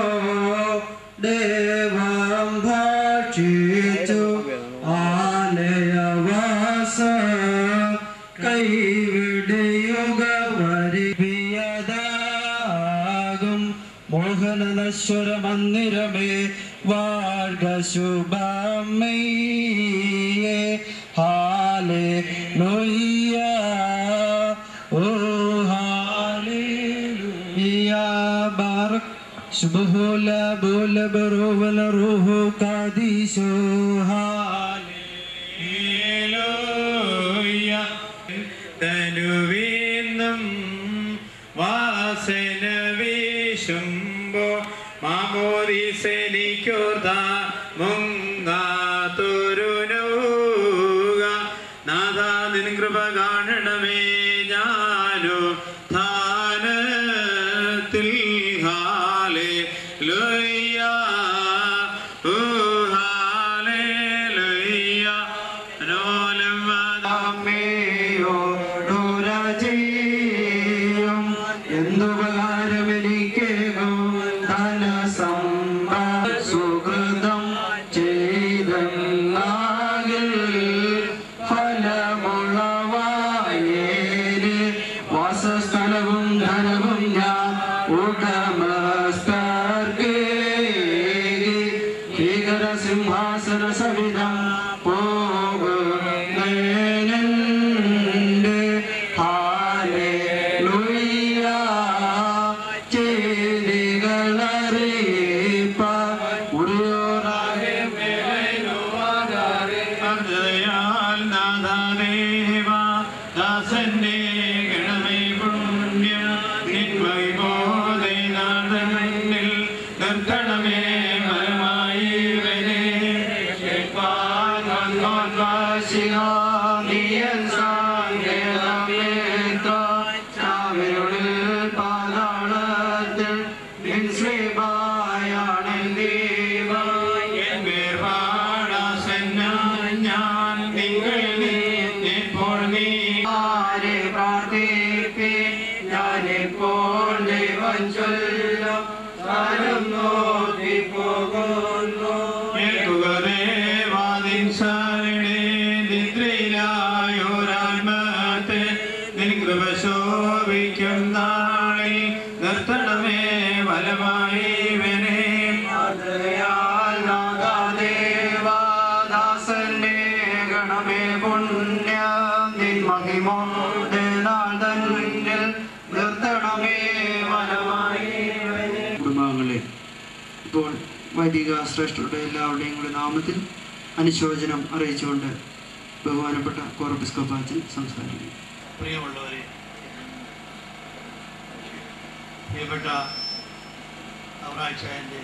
ദേവം ഭാക്ഷിച്ചു ആലയവാസ കൈവിടയുക വരിവിയതാകും മോഹനശ്വര മന്ദിരമേ വാഴ്ക ശുഭമേ ഹാലേ ലൊയ്യ ഓ ഹാലേ ബാറക് ശുഭഹുല ബുല ബറുവല റൂഹു കാദീശോ ഹല്ലേലൂയ. തനുവീന്നും വാസന വീശുമ്പോ മാമോദീസലിക്കോർത്ത മുങ്ങാതൊരുനൂക നാഥ നിൻ കൃപ കാണണമേ ഞാനു ധാനത്തിൽ ഹാലേ ലോയ്യ ഓ ജീവിതം പോകുന്നേനെന്റെ ഹാലേലൂയ ചെയ്തികളറിയിപ്പ ഉറിയോറാകെ മേലുവാകാരെ അർദ്ധയാൽ നാദാദേവ ദാസന്റെ ഗണമേ പുണ്യ നിൻവൈബോധൈ നാദനിൽ നിർത്തണമേ മരമായി വരെ നീയൻ സാങ്കേതമേത്ര ചാവിരുളിൽ പാതാളത്തിൽ നിൻ ശ്രീബായാണ് ദൈവം എൻ വേർപാടാസന്ന ഞാൻ നിങ്ങൾ ഇപ്പോൾ നീ ആരെ പ്രാർത്ഥിപ്പി ഞാനിപ്പോൾ ദൈവം ചൊല്ലും കാലം നോക്കി പോകുന്നു ഏൽക്കുകദേവാദിൻ ശരണേ നിദ്രയിലായോരാത്മത്തെ നിൻ കൃപ ശോഭിക്കും നാളിൽ നിർത്തണമേ വലമായി വനെ ആദരയാൽ നാദാദേവാദാസന്റെ ഗണമേ പുണ്യ നിൻ മഹിമോടെ നാൾ തന്നിൽ നിർത്തണമേ വനമായി കുടുംബാംഗങ്ങളെ ഇപ്പോൾ വൈദിക ശ്രേഷ്ഠരുടെ എല്ലാവരുടെയും കൂടി നാമത്തിൽ അനുശോചനം അറിയിച്ചുകൊണ്ട് ബഹുമാനപ്പെട്ട കോർബിസ്കോപ്പാച്ചൻ സംസാരിക്കുന്നു പ്രിയമുള്ളവരെ പ്രിയപ്പെട്ട അവറാഴ്ചൻ്റെ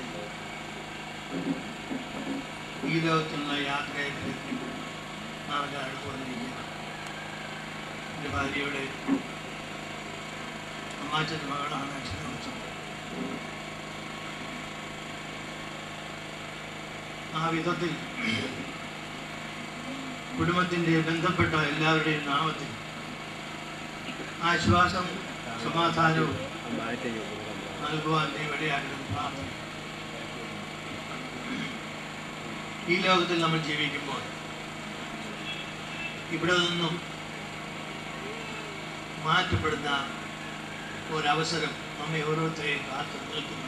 ഈ ലോകത്തുള്ള യാത്രയെ പറ്റി നാം എല്ലാം അടുത്ത് വന്നിരിക്കുകയാണ് എൻ്റെ ഭാര്യയുടെ അമ്മാച്ചൻ്റെ മകളാണ് അച്ഛനെ വെച്ചത് ആ വിധത്തിൽ കുടുംബത്തിൻ്റെ ബന്ധപ്പെട്ട എല്ലാവരുടെയും നാമത്തിൽ ആശ്വാസം സമാധാനവും നൽകുവാൻ നീ ഇടയാക്കണം പ്രാർത്ഥന ഈ ലോകത്തിൽ നമ്മൾ ജീവിക്കുമ്പോൾ ഇവിടെ നിന്നും മാറ്റപ്പെടുന്ന ഒരവസരം നമ്മെ ഓരോരുത്തരെയും കാത്തു നിൽക്കുന്നുണ്ട്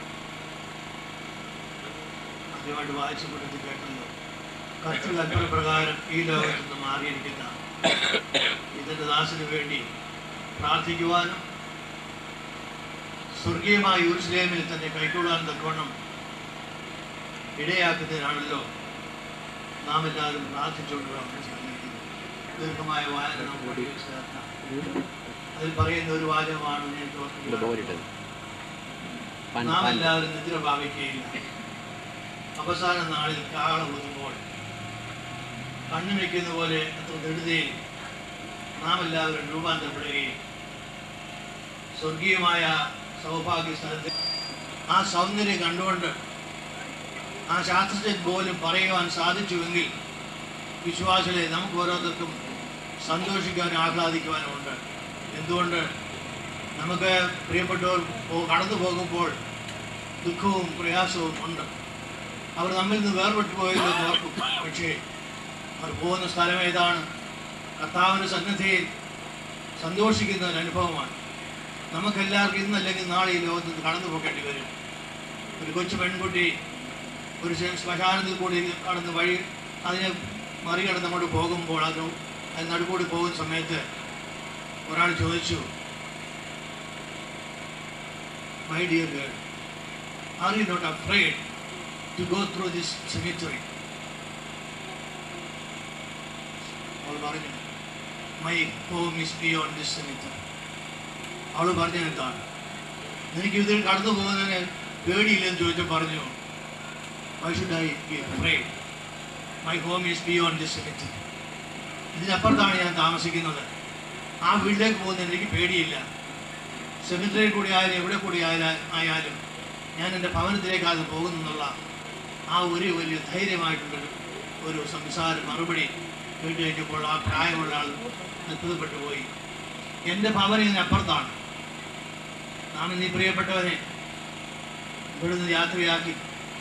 ആദ്യമായിട്ട് വായിച്ചു കൊടുത്ത് കേട്ടല്ലോ കർത്തൃ കൽപ്പനപ്രകാരം ഈ ലോകത്ത് നിന്ന് മാറിയിരിക്കുന്ന ഇതിൻ്റെ ദാസിന് വേണ്ടി പ്രാർത്ഥിക്കുവാനും സ്വർഗീയമായ യൂർസ്ലേമിൽ തന്നെ കൈക്കൊള്ളാൻ തക്കവണ്ണം ഇടയാക്കുന്നതിനാണല്ലോ നാം എല്ലാവരും പ്രാർത്ഥിച്ചുകൊണ്ട് മനസ്സിലാക്കുന്നത് ദീർഘമായ വായന നമുക്ക് പഠിച്ചു ചേർക്കാം അതിൽ പറയുന്ന ഒരു വാചകമാണ് ഞാൻ ഓർക്കുന്നത്. നാം എല്ലാവരും നിദ്ര ഭാവിക്കുകയില്ല അവസാന നാളിൽ കാളം ഊതുമ്പോൾ കണ്ണു വയ്ക്കുന്ന പോലെ അത്ര ദൃഢതയിൽ നാം എല്ലാവരും രൂപാന്തരപ്പെടുകയും സ്വർഗീയമായ സൗഭാഗ്യ സ്ഥലത്ത് ആ സൗന്ദര്യം കണ്ടുകൊണ്ട് ആ ശാസ്ത്രജ്ഞൻ പോലും പറയുവാൻ സാധിച്ചുവെങ്കിൽ വിശ്വാസികളെ നമുക്ക് ഓരോരുത്തർക്കും സന്തോഷിക്കാനും ആഹ്ലാദിക്കുവാനും ഉണ്ട് എന്തുകൊണ്ട് നമുക്ക് പ്രിയപ്പെട്ടവർ പോ- കടന്നു പോകുമ്പോൾ ദുഃഖവും പ്രയാസവും ഉണ്ട് അവർ നമ്മിൽ നിന്ന് വേർപെട്ടു പോയല്ലോ എന്ന് ഓർക്കും പക്ഷേ അവർ പോകുന്ന സ്ഥലം ഏതാണ് കർത്താവിൻ്റെ സന്നദ്ധയിൽ സന്തോഷിക്കുന്ന ഒരു അനുഭവമാണ് നമുക്കെല്ലാവർക്കും ഇന്നല്ലെങ്കിൽ നാളെ ഈ ലോകത്ത് നിന്ന് കടന്നു പോകേണ്ടി വരും ഒരു കൊച്ചു പെൺകുട്ടി ഒരു ശ്മ- ശ്മശാനത്തിൽ കൂടി കടന്ന് വഴി അതിനെ മറികടന്ന് അങ്ങോട്ട് പോകുമ്പോൾ അത് അത് നടുക്കൂടി പോകുന്ന സമയത്ത് ഒരാൾ ചോദിച്ചു my dear girl are you not afraid to go through this cemetery അവൾ പറഞ്ഞു my home is beyond this cemetery അവൾ പറഞ്ഞത് എന്താണ് എനിക്ക് ഇതിൽ കടന്നു പോകുന്നതിന് പേടിയില്ലെന്ന് ചോദിച്ചു പറഞ്ഞു why should I be afraid my home is beyond this cemetery ഇതിനപ്പുറത്താണ് ഞാൻ താമസിക്കുന്നത് ആ വീട്ടിലേക്ക് പോകുന്നതിന് എനിക്ക് പേടിയില്ല സെമിറ്ററിയിൽ കൂടി ആയാലും എവിടെ കൂടി ആയാലും ആയാലും ഞാൻ എൻ്റെ ഭവനത്തിലേക്കാണ് പോകുന്നെന്നുള്ള ആ ഒരു വലിയ ധൈര്യമായിട്ടുള്ളൊരു ഒരു സംസാര മറുപടി കേട്ട് കഴിഞ്ഞപ്പോൾ ആ പ്രായമുള്ള ആൾ അത്ഭുതപ്പെട്ടു പോയി എൻ്റെ ഭവനം ഇതിനപ്പുറത്താണ് നാം ഇന്നീ പ്രിയപ്പെട്ടവനെ ഇവിടുന്ന് യാത്രയാക്കി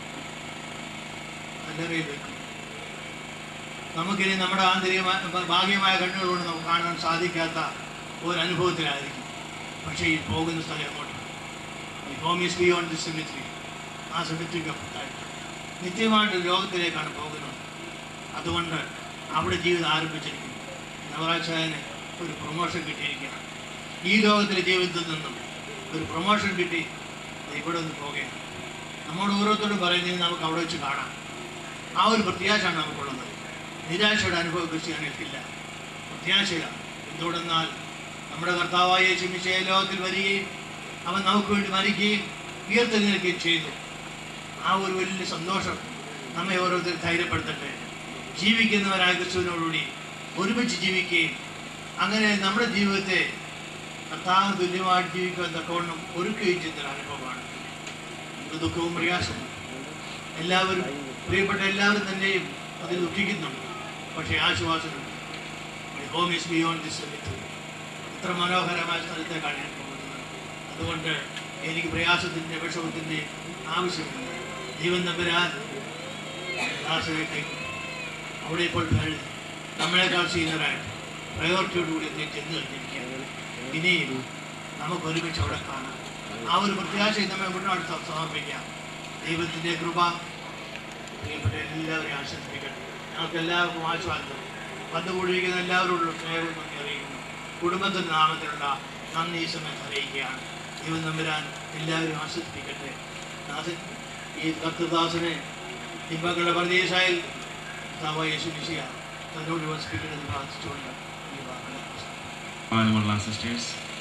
അല്ലറയിൽ വെക്കും നമുക്കിനി നമ്മുടെ ആന്തരികമായ ഭാഗ്യമായ കണ്ണുകളുകൊണ്ട് നമുക്ക് കാണാൻ സാധിക്കാത്ത ഒരു അനുഭവത്തിലായിരിക്കും പക്ഷേ ഈ പോകുന്ന സ്ഥലം അങ്ങോട്ട് home is beyond the cemetery ആ സെമിത്രിക്ക് അപ്പുറത്തായിട്ട് നിത്യമായിട്ട് ലോകത്തിലേക്കാണ് പോകുന്നത് അതുകൊണ്ട് അവിടെ ജീവിതം ആരംഭിച്ചിരിക്കുന്നു നവരാജാന് ഒരു പ്രൊമോഷൻ കിട്ടിയിരിക്കുകയാണ് ഈ ലോകത്തിലെ ജീവിതത്തിൽ നിന്നും ഒരു പ്രൊമോഷൻ കിട്ടി ദേ ഇവിടെ നിന്ന് പോകുകയാണ് നമ്മോട് ഓരോരുത്തരും പറയുന്നത് നമുക്ക് അവിടെ വെച്ച് കാണാം ആ ഒരു പ്രത്യാശയാണ് നമുക്കുള്ളത് നിരാശയുടെ അനുഭവം ക്രിസ്ത്യാനികൾക്കില്ല പ്രത്യാശയാണ് എന്തുകൊണ്ടെന്നാൽ നമ്മുടെ കർത്താവായ ചിമിച്ചയ ലോകത്തിൽ വരികയും അവൻ നമുക്ക് വേണ്ടി മരിക്കുകയും ഉയർത്തെഴുന്നേൽക്കുകയും ചെയ്തു ആ ഒരു വലിയ സന്തോഷം നമ്മെ ഓരോരുത്തരും ധൈര്യപ്പെടുത്തട്ടെ ജീവിക്കുന്നവരായ ക്രിസ്തുവിനോടുകൂടി ഒരുമിച്ച് ജീവിക്കുകയും അങ്ങനെ നമ്മുടെ ജീവിതത്തെ കർത്താവിന് തുല്യമായിട്ട് ജീവിക്കാൻ തക്കവണ്ണം ഒരുക്കുകയും ചെയ്യുന്ന അനുഭവമാണ് നമുക്ക് ദുഃഖവും പ്രയാസവും എല്ലാവരും പ്രിയപ്പെട്ട എല്ലാവരും തന്നെയും അതിൽ ദുഃഖിക്കുന്നുണ്ട് പക്ഷേ ആശ്വാസമുണ്ട് ഹോം ഈസ് ബിയോണ്ട് ദിസ് ഇത്ര മനോഹരമായ സ്ഥലത്തേക്കാണ് ഞാൻ പോകുന്നത് അതുകൊണ്ട് എനിക്ക് പ്രയാസത്തിൻ്റെ വിഷമത്തിൻ്റെ ആവശ്യമില്ല ദൈവം നമ്പരാൻ ദാസരെ കൈക്കൊണ്ടു അവിടെ ഇപ്പോൾ കഴിഞ്ഞു നമ്മളെക്കാൾ സീനിയറായിട്ട് പ്രയോറിറ്റിയോടുകൂടി എത്തി ചെന്ന് കഴിഞ്ഞിരിക്കുകയാണ് ഇനിയും നമുക്ക് ഒരുമിച്ച് അവിടെ കാണാം ആ ഒരു പ്രത്യാശയും നമ്മെ മുന്നോട്ട് സ- സമർപ്പിക്കാം ദൈവത്തിൻ്റെ കൃപ പ്രിയപ്പെട്ട എല്ലാവരെയും ആശ്വസിപ്പിക്കട്ടെ ഞങ്ങൾക്ക് എല്ലാവർക്കും ആശ്വാസം വന്നുകൂടിയിരിക്കുന്ന എല്ലാവരോടും സ്നേഹവും നന്ദി അറിയിക്കുന്നു കുടുംബത്തിൻ്റെ നാമത്തിലുള്ള നന്ദി ഈ സമയത്ത് അറിയിക്കുകയാണ് ദൈവം നമ്പരാൻ എല്ലാവരും ആശ്വസിപ്പിക്കട്ടെ ദാസൻ ഈ കർത്തദാസനെ നിങ്ങളുടെ പ്രദേശായിൽ കർത്താവായ യേശു മിശിഹ തന്നോട് വസിപ്പിക്കണമെന്ന് പ്രാർത്ഥിച്ചുകൊണ്ട് ഈ വാക്കുകൾ ബഹുമാനമുള്ള സിസ്റ്റേഴ്സ്